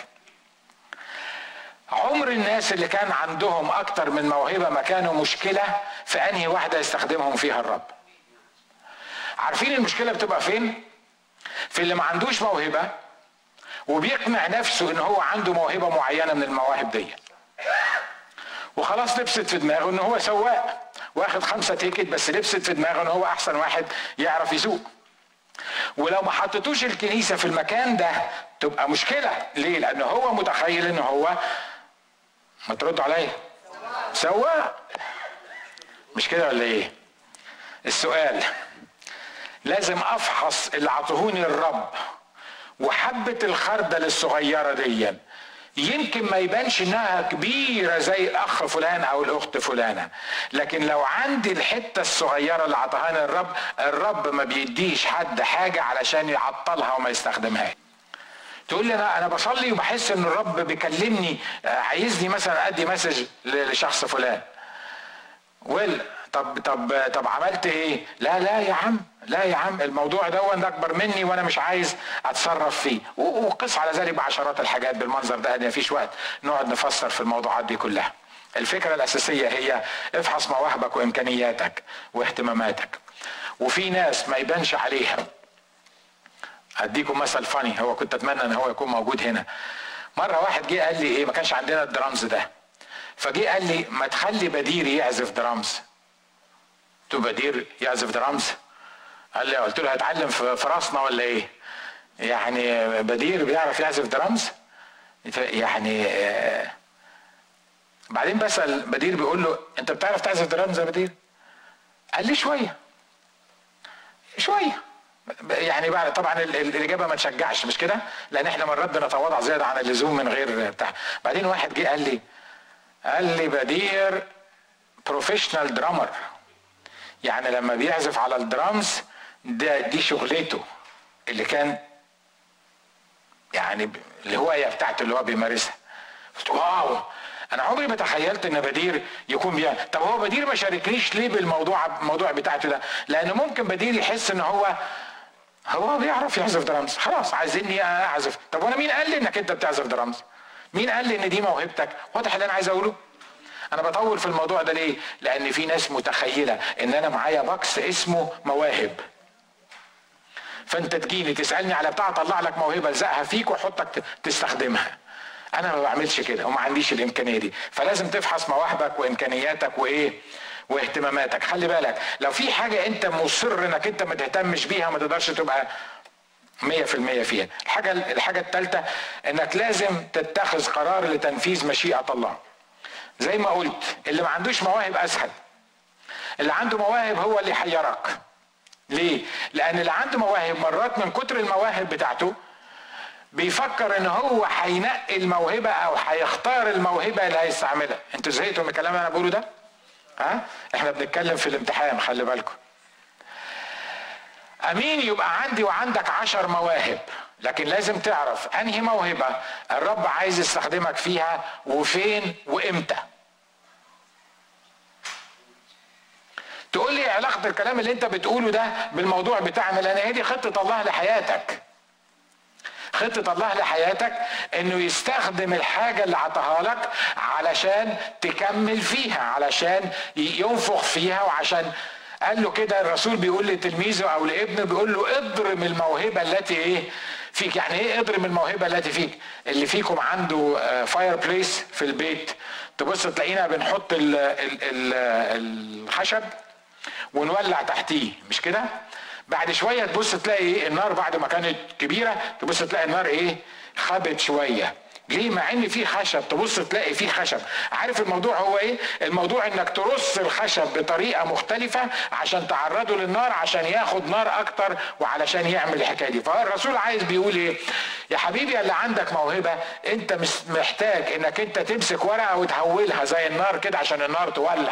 عمر الناس اللي كان عندهم اكتر من موهبه ما كانوا مشكله في انهي واحده يستخدمهم فيها الرب عارفين المشكله بتبقى فين في اللي ما عندوش موهبه وبيقنع نفسه ان هو عنده موهبه معينه من المواهب دي وخلاص لبست في دماغه ان هو سواق واخد خمسة تيكت بس لبست في دماغه ان هو احسن واحد يعرف يسوق ولو ما حطيتوش الكنيسه في المكان ده تبقى مشكله ليه لان هو متخيل ان هو ما تردوا عليا سواق مش كده ولا ايه السؤال لازم افحص اللي عطهوني الرب وحبة الخردل الصغيرة دي يمكن ما يبانش انها كبيرة زي الاخ فلان او الاخت فلانة لكن لو عندي الحتة الصغيرة اللي عطاهاني الرب الرب ما بيديش حد حاجة علشان يعطلها وما يستخدمهاش تقول لي انا انا بصلي وبحس ان الرب بيكلمني عايزني مثلا ادي مسج لشخص فلان ويل طب طب طب عملت ايه؟ لا لا يا عم لا يا عم الموضوع ده ده اكبر مني وانا مش عايز اتصرف فيه وقس على ذلك بعشرات الحاجات بالمنظر ده ما فيش وقت نقعد نفسر في الموضوعات دي كلها الفكره الاساسيه هي افحص مواهبك وامكانياتك واهتماماتك وفي ناس ما يبانش عليها اديكم مثل فاني هو كنت اتمنى ان هو يكون موجود هنا مره واحد جه قال لي ايه ما كانش عندنا الدرامز ده فجه قال لي ما تخلي بدير يعزف درامز قلت بدير يعزف درامز قال لي قلت له هيتعلم في راسنا ولا ايه يعني بدير بيعرف يعزف درامز يعني آه بعدين بسال بدير بيقول له انت بتعرف تعزف درامز يا بدير قال لي شويه شويه يعني بعد طبعا الاجابه ما تشجعش مش كده لان احنا مرات بنتواضع زياده عن اللزوم من غير بتاع بعدين واحد جه قال لي قال لي بدير بروفيشنال درامر يعني لما بيعزف على الدرامز ده دي شغلته اللي كان يعني الهوايه بتاعته اللي هو بيمارسها قلت واو انا عمري ما تخيلت ان بدير يكون بيعمل طب هو بدير ما شاركنيش ليه بالموضوع الموضوع بتاعته ده لان ممكن بدير يحس ان هو هو بيعرف يعزف درامز خلاص عايزيني اعزف طب وانا مين قال لي انك انت بتعزف درامز مين قال لي ان دي موهبتك واضح اللي انا عايز اقوله انا بطول في الموضوع ده ليه لان في ناس متخيله ان انا معايا بكس اسمه مواهب فانت تجيني تسالني على بتاع اطلع لك موهبه الزقها فيك واحطك تستخدمها انا ما بعملش كده وما عنديش الامكانيه دي فلازم تفحص مواهبك وامكانياتك وايه واهتماماتك خلي بالك لو في حاجه انت مصر انك انت ما تهتمش بيها ما تقدرش تبقى مية في المية فيها الحاجة الحاجة الثالثة انك لازم تتخذ قرار لتنفيذ مشيئة الله زي ما قلت اللي ما عندوش مواهب اسهل اللي عنده مواهب هو اللي يحيرك ليه لان اللي عنده مواهب مرات من كتر المواهب بتاعته بيفكر ان هو هينقي الموهبه او هيختار الموهبه اللي هيستعملها انتوا زهقتوا من الكلام اللي انا بقوله ده ها احنا بنتكلم في الامتحان خلي بالكم امين يبقى عندي وعندك عشر مواهب لكن لازم تعرف انهي موهبة الرب عايز يستخدمك فيها وفين وامتى تقول لي علاقة الكلام اللي انت بتقوله ده بالموضوع بتاعنا لان هي دي خطة الله لحياتك خطة الله لحياتك انه يستخدم الحاجة اللي عطاها لك علشان تكمل فيها علشان ينفخ فيها وعشان قال له كده الرسول بيقول لتلميذه او لابنه بيقول له اضرم الموهبة التي ايه فيك يعني ايه اضرم الموهبة التي فيك اللي فيكم عنده فاير بليس في البيت تبص تلاقينا بنحط ال ال ال الخشب ونولع تحتيه مش كده بعد شويه تبص تلاقي النار بعد ما كانت كبيره تبص تلاقي النار ايه خبت شويه ليه مع ان في خشب تبص تلاقي في خشب عارف الموضوع هو ايه الموضوع انك ترص الخشب بطريقه مختلفه عشان تعرضه للنار عشان ياخد نار اكتر وعلشان يعمل الحكايه دي فالرسول عايز بيقول ايه يا حبيبي اللي عندك موهبه انت مش محتاج انك انت تمسك ورقه وتهولها زي النار كده عشان النار تولع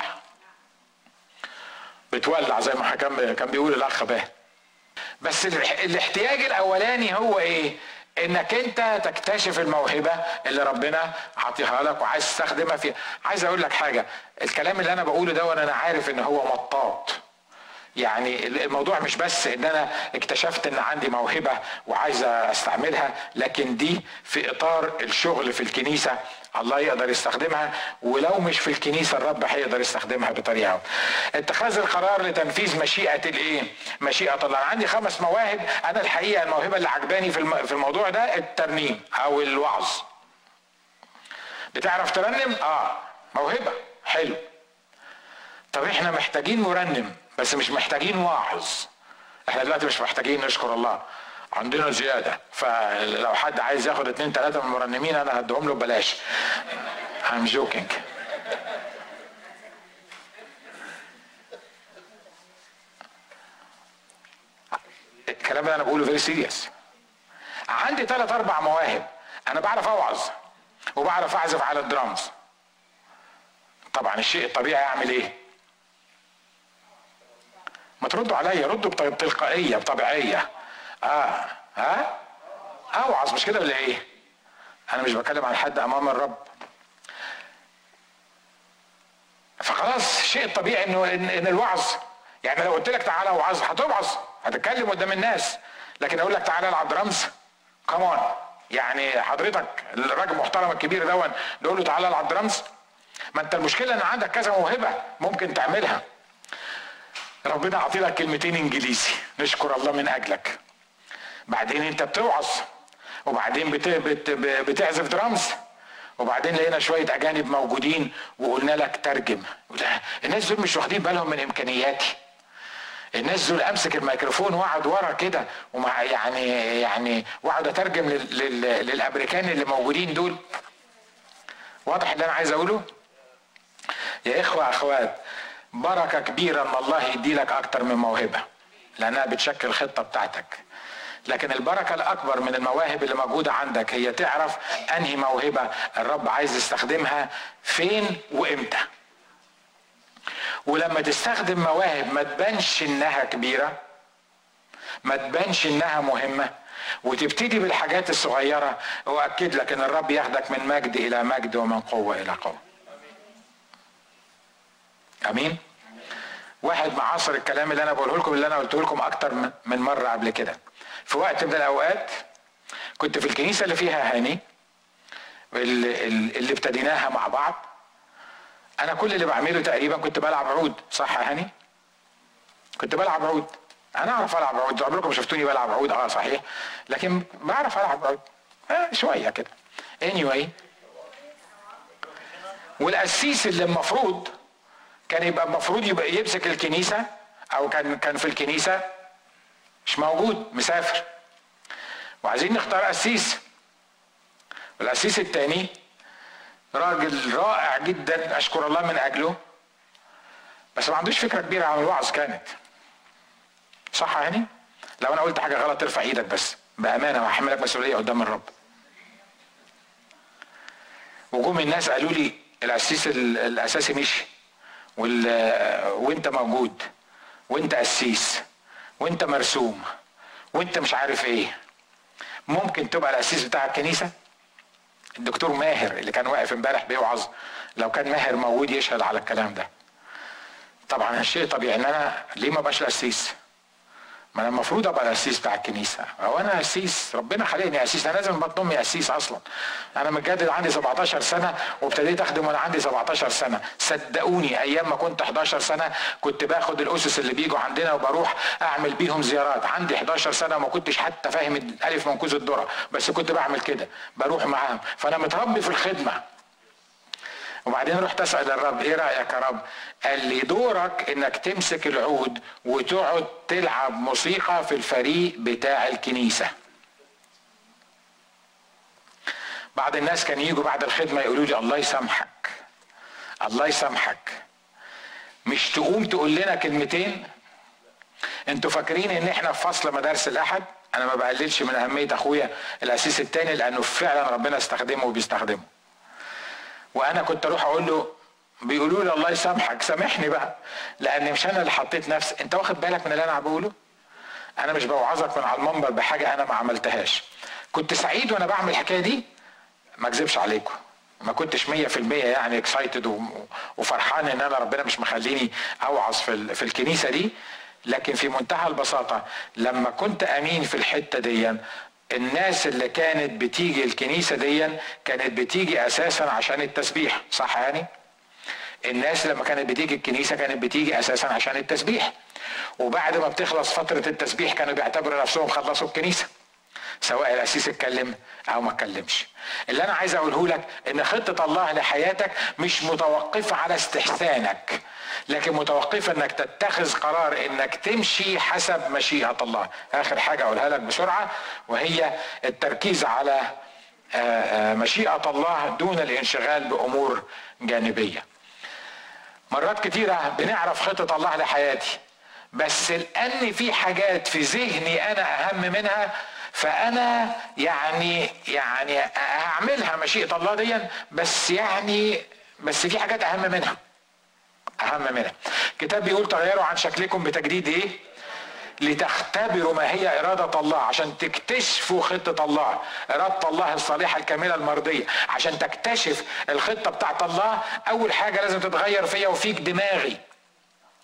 بتولع زي ما كان كان بيقول الاخ باهر بس الاحتياج الاولاني هو ايه انك انت تكتشف الموهبه اللي ربنا عطيها لك وعايز تستخدمها فيها عايز اقول لك حاجه الكلام اللي انا بقوله ده وانا عارف ان هو مطاط يعني الموضوع مش بس ان انا اكتشفت ان عندي موهبه وعايز استعملها لكن دي في اطار الشغل في الكنيسه الله يقدر يستخدمها ولو مش في الكنيسه الرب هيقدر يستخدمها بطريقه اتخاذ القرار لتنفيذ مشيئه الايه مشيئه الله انا عندي خمس مواهب انا الحقيقه الموهبه اللي عجباني في في الموضوع ده الترنيم او الوعظ بتعرف ترنم اه موهبه حلو طب احنا محتاجين مرنم بس مش محتاجين واعظ احنا دلوقتي مش محتاجين نشكر الله عندنا زياده فلو حد عايز ياخد اتنين تلاته من المرنمين انا هديهم له ببلاش I'm joking الكلام اللي انا بقوله فيري سيريس عندي ثلاث اربع مواهب انا بعرف اوعظ وبعرف اعزف على الدرامز طبعا الشيء الطبيعي اعمل ايه ما تردوا عليا ردوا بتلقائيه بطبيعيه اه ها اوعظ مش كده ولا ايه انا مش بتكلم عن حد امام الرب فخلاص الشيء الطبيعي انه ان الوعظ يعني لو قلت لك تعالى وعظ هتوعظ هتتكلم قدام الناس لكن اقول لك تعالى العب درامز كمان يعني حضرتك الراجل المحترم الكبير دون نقول له تعالى العب درامز ما انت المشكله ان عندك كذا موهبه ممكن تعملها ربنا اعطي لك كلمتين انجليزي نشكر الله من اجلك بعدين انت بتوعظ وبعدين بت... بت... بتعزف درامز وبعدين لقينا شويه اجانب موجودين وقلنا لك ترجم الناس دول مش واخدين بالهم من امكانياتي الناس دول امسك الميكروفون واقعد ورا كده ومع يعني يعني واقعد اترجم لل... لل... للامريكان اللي موجودين دول واضح اللي انا عايز اقوله يا اخوه اخوات بركه كبيره ان الله يدي لك اكتر من موهبه لانها بتشكل الخطه بتاعتك لكن البركة الأكبر من المواهب اللي موجودة عندك هي تعرف أنهي موهبة الرب عايز يستخدمها فين وإمتى ولما تستخدم مواهب ما تبانش إنها كبيرة ما تبانش إنها مهمة وتبتدي بالحاجات الصغيرة وأكد لك إن الرب ياخدك من مجد إلى مجد ومن قوة إلى قوة أمين واحد معاصر الكلام اللي أنا بقوله لكم اللي أنا قلته لكم أكتر من مرة قبل كده في وقت من الاوقات كنت في الكنيسه اللي فيها هاني اللي, اللي ابتديناها مع بعض انا كل اللي بعمله تقريبا كنت بلعب عود صح يا هاني كنت بلعب عود انا اعرف العب عود عمركم شفتوني بلعب عود اه صحيح لكن بعرف العب عود آه شويه كده anyway والقسيس اللي المفروض كان يبقى المفروض يبقى يمسك الكنيسه او كان كان في الكنيسه مش موجود مسافر وعايزين نختار قسيس والقسيس التاني راجل رائع جدا اشكر الله من اجله بس ما عندوش فكره كبيره عن الوعظ كانت صح يعني لو انا قلت حاجه غلط ارفع ايدك بس بامانه وهحملك مسؤوليه قدام الرب وجم الناس قالوا لي القسيس الاساسي مشي وانت موجود وانت قسيس وانت مرسوم وانت مش عارف ايه ممكن تبقى الاسيس بتاع الكنيسه الدكتور ماهر اللي كان واقف امبارح بيوعظ لو كان ماهر موجود يشهد على الكلام ده طبعا الشيء طبيعي ان انا ليه ما بقاش الاسيس ما انا المفروض ابقى الاسيس بتاع الكنيسه هو انا اسيس ربنا خلقني اسيس انا لازم بطن امي اسيس اصلا انا متجدد عندي 17 سنه وابتديت اخدم وانا عندي 17 سنه صدقوني ايام ما كنت 11 سنه كنت باخد الاسس اللي بيجوا عندنا وبروح اعمل بيهم زيارات عندي 11 سنه وما كنتش حتى فاهم الالف من كوز الذره بس كنت بعمل كده بروح معاهم فانا متربي في الخدمه وبعدين رحت اسال الرب ايه رايك يا رب قال لي دورك انك تمسك العود وتقعد تلعب موسيقى في الفريق بتاع الكنيسه بعض الناس كانوا يجوا بعد الخدمه يقولوا لي الله يسامحك الله يسامحك مش تقوم تقول لنا كلمتين انتوا فاكرين ان احنا في فصل مدارس الاحد انا ما بقللش من اهميه اخويا الاسيس الثاني لانه فعلا ربنا استخدمه وبيستخدمه وانا كنت اروح اقول له بيقولوا لي الله يسامحك سامحني بقى لان مش انا اللي حطيت نفسي انت واخد بالك من اللي انا بقوله انا مش بوعظك من على المنبر بحاجه انا ما عملتهاش كنت سعيد وانا بعمل الحكايه دي ما اكذبش عليكم ما كنتش 100% يعني اكسايتد وفرحان ان انا ربنا مش مخليني اوعظ في, في الكنيسه دي لكن في منتهى البساطه لما كنت امين في الحته دي الناس اللي كانت بتيجي الكنيسة دي كانت بتيجي أساسا عشان التسبيح صح يعني؟ الناس لما كانت بتيجي الكنيسة كانت بتيجي أساسا عشان التسبيح وبعد ما بتخلص فترة التسبيح كانوا بيعتبروا نفسهم خلصوا الكنيسة سواء الأسيس اتكلم أو ما اتكلمش اللي أنا عايز أقوله لك إن خطة الله لحياتك مش متوقفة على استحسانك لكن متوقفه انك تتخذ قرار انك تمشي حسب مشيئه الله اخر حاجه اقولها لك بسرعه وهي التركيز على مشيئه الله دون الانشغال بامور جانبيه مرات كتيره بنعرف خطه الله لحياتي بس لان في حاجات في ذهني انا اهم منها فانا يعني يعني هعملها مشيئه الله دي بس يعني بس في حاجات اهم منها اهم منها كتاب بيقول تغيروا عن شكلكم بتجديد ايه لتختبروا ما هي إرادة الله عشان تكتشفوا خطة الله إرادة الله الصالحة الكاملة المرضية عشان تكتشف الخطة بتاعت الله أول حاجة لازم تتغير فيا وفيك دماغي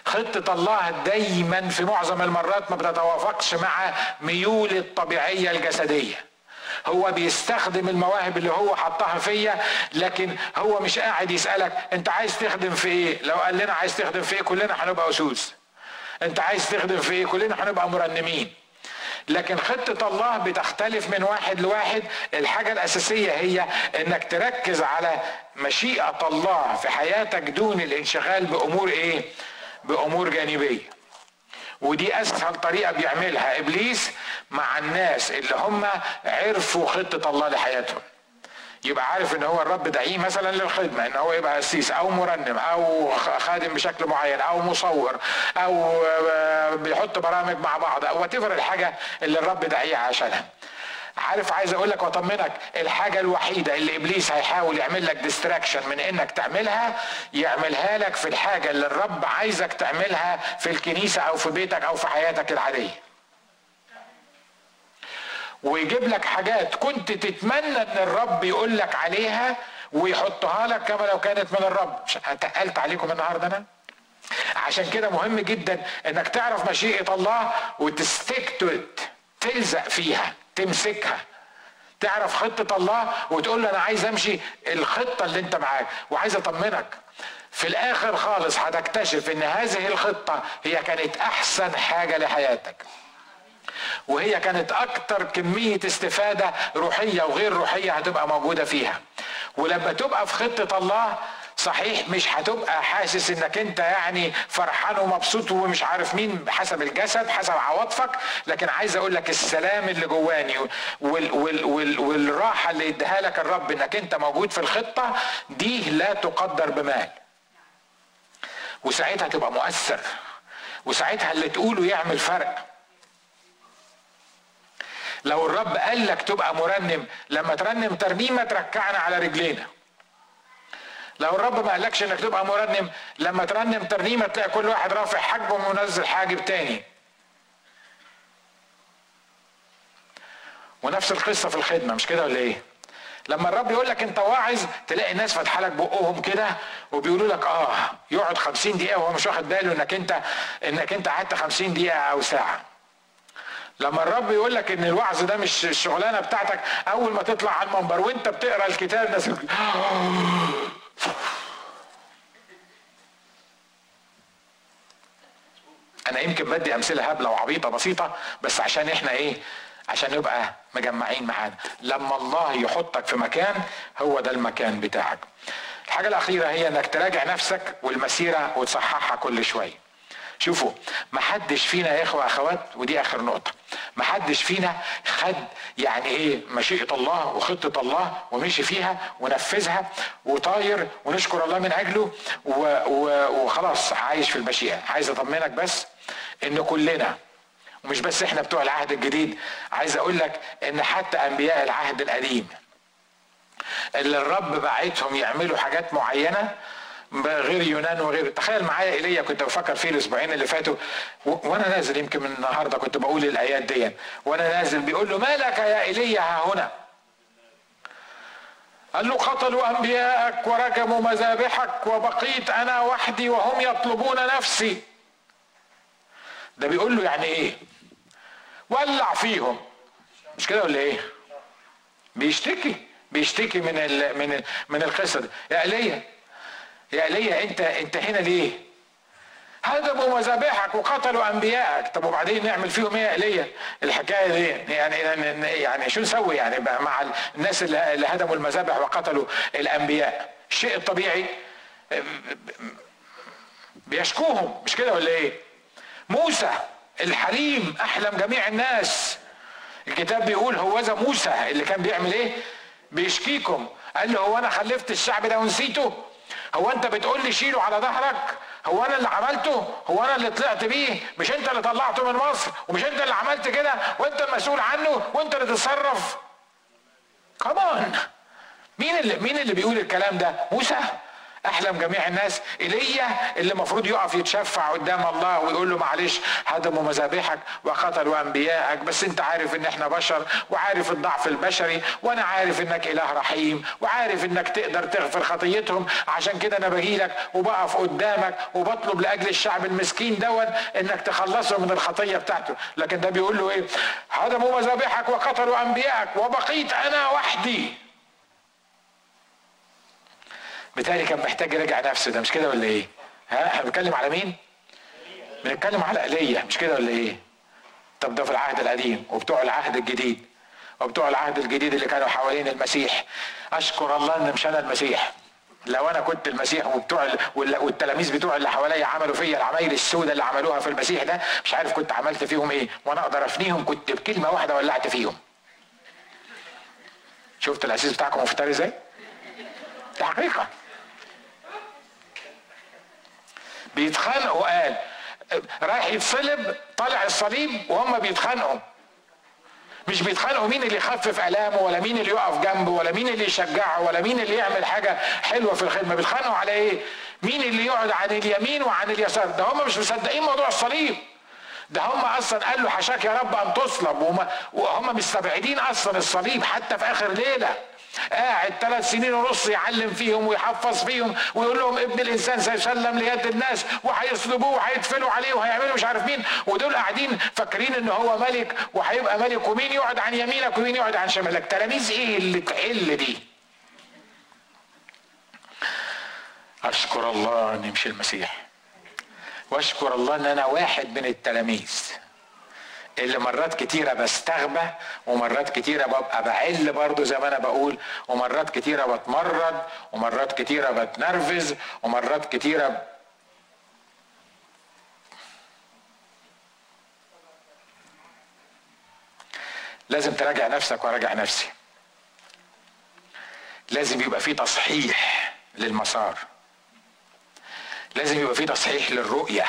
خطة الله دايما في معظم المرات ما بتتوافقش مع ميول الطبيعية الجسدية هو بيستخدم المواهب اللي هو حطها فيا لكن هو مش قاعد يسألك انت عايز تخدم في ايه لو قال لنا عايز تخدم في ايه كلنا هنبقى اسوس انت عايز تخدم في ايه كلنا هنبقى مرنمين لكن خطة الله بتختلف من واحد لواحد الحاجة الأساسية هي إنك تركز على مشيئة الله في حياتك دون الانشغال بأمور إيه؟ بأمور جانبية ودي أسهل طريقة بيعملها إبليس مع الناس اللي هم عرفوا خطة الله لحياتهم يبقى عارف ان هو الرب دعيه مثلا للخدمه ان هو يبقى قسيس او مرنم او خادم بشكل معين او مصور او آه، بيحط برامج مع بعض او وتفر الحاجه اللي الرب دعيه عشانها عارف عايز اقول لك واطمنك الحاجه الوحيده اللي ابليس هيحاول يعمل لك ديستراكشن من انك تعملها يعملها لك في الحاجه اللي الرب عايزك تعملها في الكنيسه او في بيتك او في حياتك العاديه ويجيب لك حاجات كنت تتمنى ان الرب يقول لك عليها ويحطها لك كما لو كانت من الرب تقلت عليكم النهارده انا عشان كده مهم جدا انك تعرف مشيئه الله وتستك تلزق فيها تمسكها تعرف خطة الله وتقول له أنا عايز أمشي الخطة اللي أنت معاك وعايز أطمنك في الآخر خالص هتكتشف إن هذه الخطة هي كانت أحسن حاجة لحياتك وهي كانت اكتر كمية استفادة روحية وغير روحية هتبقى موجودة فيها ولما تبقى في خطة الله صحيح مش هتبقى حاسس انك انت يعني فرحان ومبسوط ومش عارف مين حسب الجسد حسب عواطفك لكن عايز اقول لك السلام اللي جواني وال وال وال والراحه اللي اداها لك الرب انك انت موجود في الخطه دي لا تقدر بمال وساعتها تبقى مؤثر وساعتها اللي تقوله يعمل فرق لو الرب قال لك تبقى مرنم لما ترنم ترنيمه تركعنا على رجلينا لو الرب ما قالكش انك تبقى مرنم لما ترنم ترنيمه تلاقي كل واحد رافع حاجبه ومنزل حاجب تاني ونفس القصه في الخدمه مش كده ولا ايه لما الرب يقول لك انت واعظ تلاقي الناس فاتحه لك بقهم كده وبيقولوا لك اه يقعد 50 دقيقه وهو مش واخد باله انك انت انك انت قعدت 50 دقيقه او ساعه لما الرب يقول لك ان الوعظ ده مش الشغلانه بتاعتك اول ما تطلع على المنبر وانت بتقرا الكتاب الناس انا يمكن بدي امثله هبله وعبيطه بسيطه بس عشان احنا ايه عشان نبقى مجمعين معانا لما الله يحطك في مكان هو ده المكان بتاعك الحاجه الاخيره هي انك تراجع نفسك والمسيره وتصححها كل شويه شوفوا ما حدش فينا يا اخوه اخوات ودي اخر نقطه ما حدش فينا خد يعني ايه مشيئه الله وخطه الله ومشي فيها ونفذها وطاير ونشكر الله من اجله وخلاص عايش في المشيئه عايز اطمنك بس ان كلنا ومش بس احنا بتوع العهد الجديد عايز اقول لك ان حتى انبياء العهد القديم اللي الرب بعتهم يعملوا حاجات معينه غير يونان وغير تخيل معايا ايليا كنت بفكر فيه الاسبوعين اللي فاتوا وانا نازل يمكن من النهارده كنت بقول الايات دي وانا نازل بيقول له ما لك يا ايليا ها هنا قال له قتلوا انبياءك ورجموا مذابحك وبقيت انا وحدي وهم يطلبون نفسي ده بيقول له يعني ايه ولع فيهم مش كده ولا ايه بيشتكي بيشتكي من ال من ال من القصه دي يا ايليا يا ايليا انت انت هنا ليه هدموا مذابحك وقتلوا انبيائك طب وبعدين نعمل فيهم ايه يا ايليا الحكايه دي يعني يعني شو نسوي يعني مع الناس اللي هدموا المذابح وقتلوا الانبياء الشيء الطبيعي بيشكوهم مش كده ولا ايه موسى الحليم احلم جميع الناس الكتاب بيقول هوذا موسى اللي كان بيعمل ايه بيشكيكم قال له هو انا خلفت الشعب ده ونسيته هو انت بتقول لي شيله على ظهرك هو انا اللي عملته هو انا اللي طلعت بيه مش انت اللي طلعته من مصر ومش انت اللي عملت كده وانت المسؤول عنه وانت اللي تتصرف كمان مين اللي مين اللي بيقول الكلام ده موسى احلم جميع الناس ايليا اللي المفروض يقف يتشفع قدام الله ويقول له معلش هدموا مذابحك وقتلوا انبيائك بس انت عارف ان احنا بشر وعارف الضعف البشري وانا عارف انك اله رحيم وعارف انك تقدر تغفر خطيتهم عشان كده انا باجي لك وبقف قدامك وبطلب لاجل الشعب المسكين دون انك تخلصه من الخطيه بتاعته لكن ده بيقول له ايه هدموا مذابحك وقتلوا انبيائك وبقيت انا وحدي بالتالي كان محتاج يراجع نفسه ده مش كده ولا ايه؟ ها احنا بنتكلم على مين؟ بنتكلم على ايليا مش كده ولا ايه؟ طب ده في العهد القديم وبتوع العهد الجديد وبتوع العهد الجديد اللي كانوا حوالين المسيح اشكر الله ان مش انا المسيح لو انا كنت المسيح وبتوع والتلاميذ بتوع اللي حواليا عملوا فيا العمايل السوداء اللي عملوها في المسيح ده مش عارف كنت عملت فيهم ايه وانا اقدر افنيهم كنت بكلمه واحده ولعت فيهم شفت الاساس بتاعكم مفتري ازاي؟ ده حقيقه بيتخانقوا قال رايح يتصلب طالع الصليب وهم بيتخانقوا مش بيتخانقوا مين اللي يخفف الامه ولا مين اللي يقف جنبه ولا مين اللي يشجعه ولا مين اللي يعمل حاجه حلوه في الخدمه بيتخانقوا على ايه مين اللي يقعد عن اليمين وعن اليسار ده هم مش مصدقين موضوع الصليب ده هم اصلا قال له حشاك يا رب ان تصلب وهم مستبعدين اصلا الصليب حتى في اخر ليله قاعد ثلاث سنين ونص يعلم فيهم ويحفظ فيهم ويقول لهم ابن الانسان سيسلم ليد الناس وهيصلبوه وهيدفنوا عليه وهيعملوا مش عارف مين ودول قاعدين فاكرين ان هو ملك وهيبقى ملك ومين يقعد عن يمينك ومين يقعد عن شمالك تلاميذ ايه اللي تحل دي اشكر الله اني مش المسيح واشكر الله ان انا واحد من التلاميذ اللي مرات كتيرة بستغبى ومرات كتيرة ببقى بعل برضو زي ما انا بقول ومرات كتيرة بتمرد ومرات كتيرة بتنرفز ومرات كتيرة لازم تراجع نفسك وراجع نفسي لازم يبقى في تصحيح للمسار لازم يبقى في تصحيح للرؤيه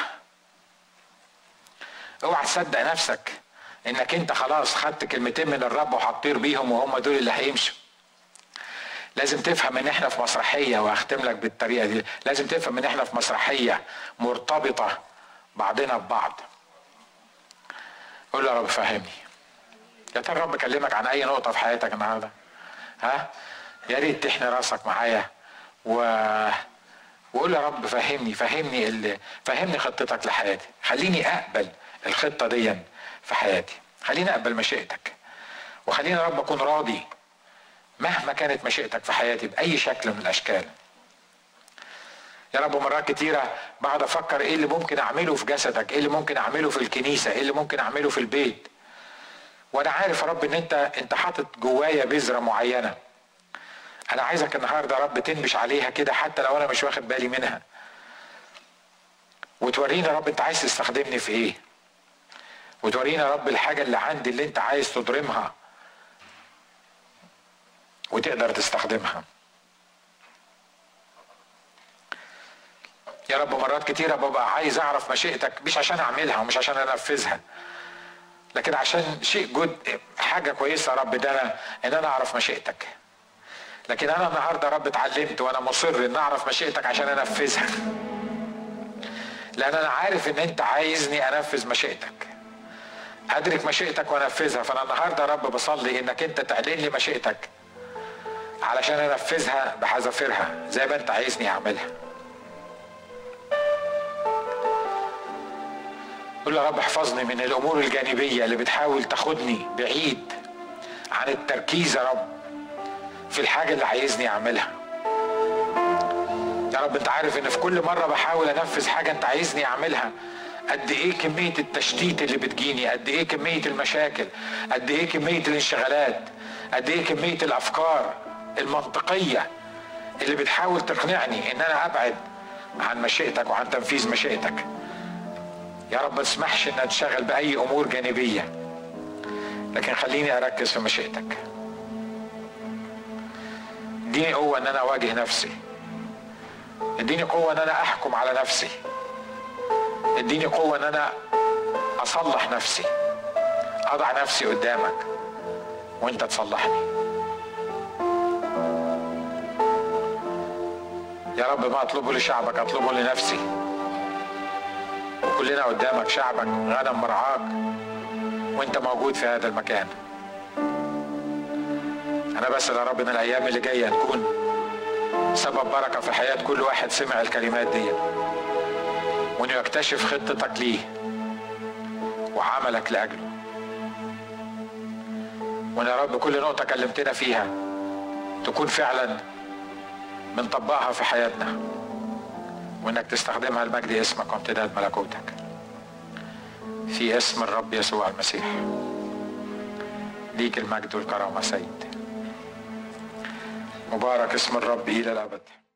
اوعى تصدق نفسك انك انت خلاص خدت كلمتين من الرب وهتطير بيهم وهم دول اللي هيمشوا لازم تفهم ان احنا في مسرحيه وهختم لك بالطريقه دي لازم تفهم ان احنا في مسرحيه مرتبطه بعضنا ببعض قول يا رب فهمني يا ترى الرب كلمك عن اي نقطه في حياتك النهارده ها يا ريت تحني راسك معايا و وقول يا رب فهمني فهمني اللي فهمني خطتك لحياتي خليني اقبل الخطه دي في حياتي خليني اقبل مشيئتك وخليني يا رب اكون راضي مهما كانت مشيئتك في حياتي باي شكل من الاشكال يا رب مرات كتيرة بقعد أفكر إيه اللي ممكن أعمله في جسدك، إيه اللي ممكن أعمله في الكنيسة، إيه اللي ممكن أعمله في البيت. وأنا عارف يا رب إن أنت أنت حاطط جوايا بذرة معينة. أنا عايزك النهاردة يا رب تنبش عليها كده حتى لو أنا مش واخد بالي منها. وتوريني يا رب أنت عايز تستخدمني في إيه. وتورينا يا رب الحاجة اللي عندي اللي انت عايز تضرمها وتقدر تستخدمها يا رب مرات كتيرة ببقى عايز اعرف مشيئتك مش عشان اعملها ومش عشان انفذها لكن عشان شيء جد حاجة كويسة يا رب ده انا ان انا اعرف مشيئتك لكن انا النهارده يا رب اتعلمت وانا مصر ان اعرف مشيئتك عشان انفذها لان انا عارف ان انت عايزني انفذ مشيئتك ادرك مشيئتك وانفذها فانا النهارده يا رب بصلي انك انت تعلن لي مشيئتك علشان انفذها بحذافيرها زي ما انت عايزني اعملها قول يا رب احفظني من الامور الجانبيه اللي بتحاول تاخدني بعيد عن التركيز يا رب في الحاجه اللي عايزني اعملها يا رب انت عارف ان في كل مره بحاول انفذ حاجه انت عايزني اعملها قد ايه كميه التشتيت اللي بتجيني قد ايه كميه المشاكل قد ايه كميه الانشغالات قد ايه كميه الافكار المنطقيه اللي بتحاول تقنعني ان انا ابعد عن مشيئتك وعن تنفيذ مشيئتك يا رب ما تسمحش ان اتشغل باي امور جانبيه لكن خليني اركز في مشيئتك اديني قوه ان انا اواجه نفسي اديني قوه ان انا احكم على نفسي اديني قوه ان انا اصلح نفسي اضع نفسي قدامك وانت تصلحني يا رب ما اطلبه لشعبك اطلبه لنفسي وكلنا قدامك شعبك غنم مرعاك وانت موجود في هذا المكان انا بسأل يا رب ان الايام اللي جايه تكون سبب بركه في حياه كل واحد سمع الكلمات دي وانه يكتشف خطتك ليه وعملك لاجله وان يا رب كل نقطه كلمتنا فيها تكون فعلا بنطبقها في حياتنا وانك تستخدمها لمجد اسمك وامتداد ملكوتك في اسم الرب يسوع المسيح ليك المجد والكرامه سيد مبارك اسم الرب الى الابد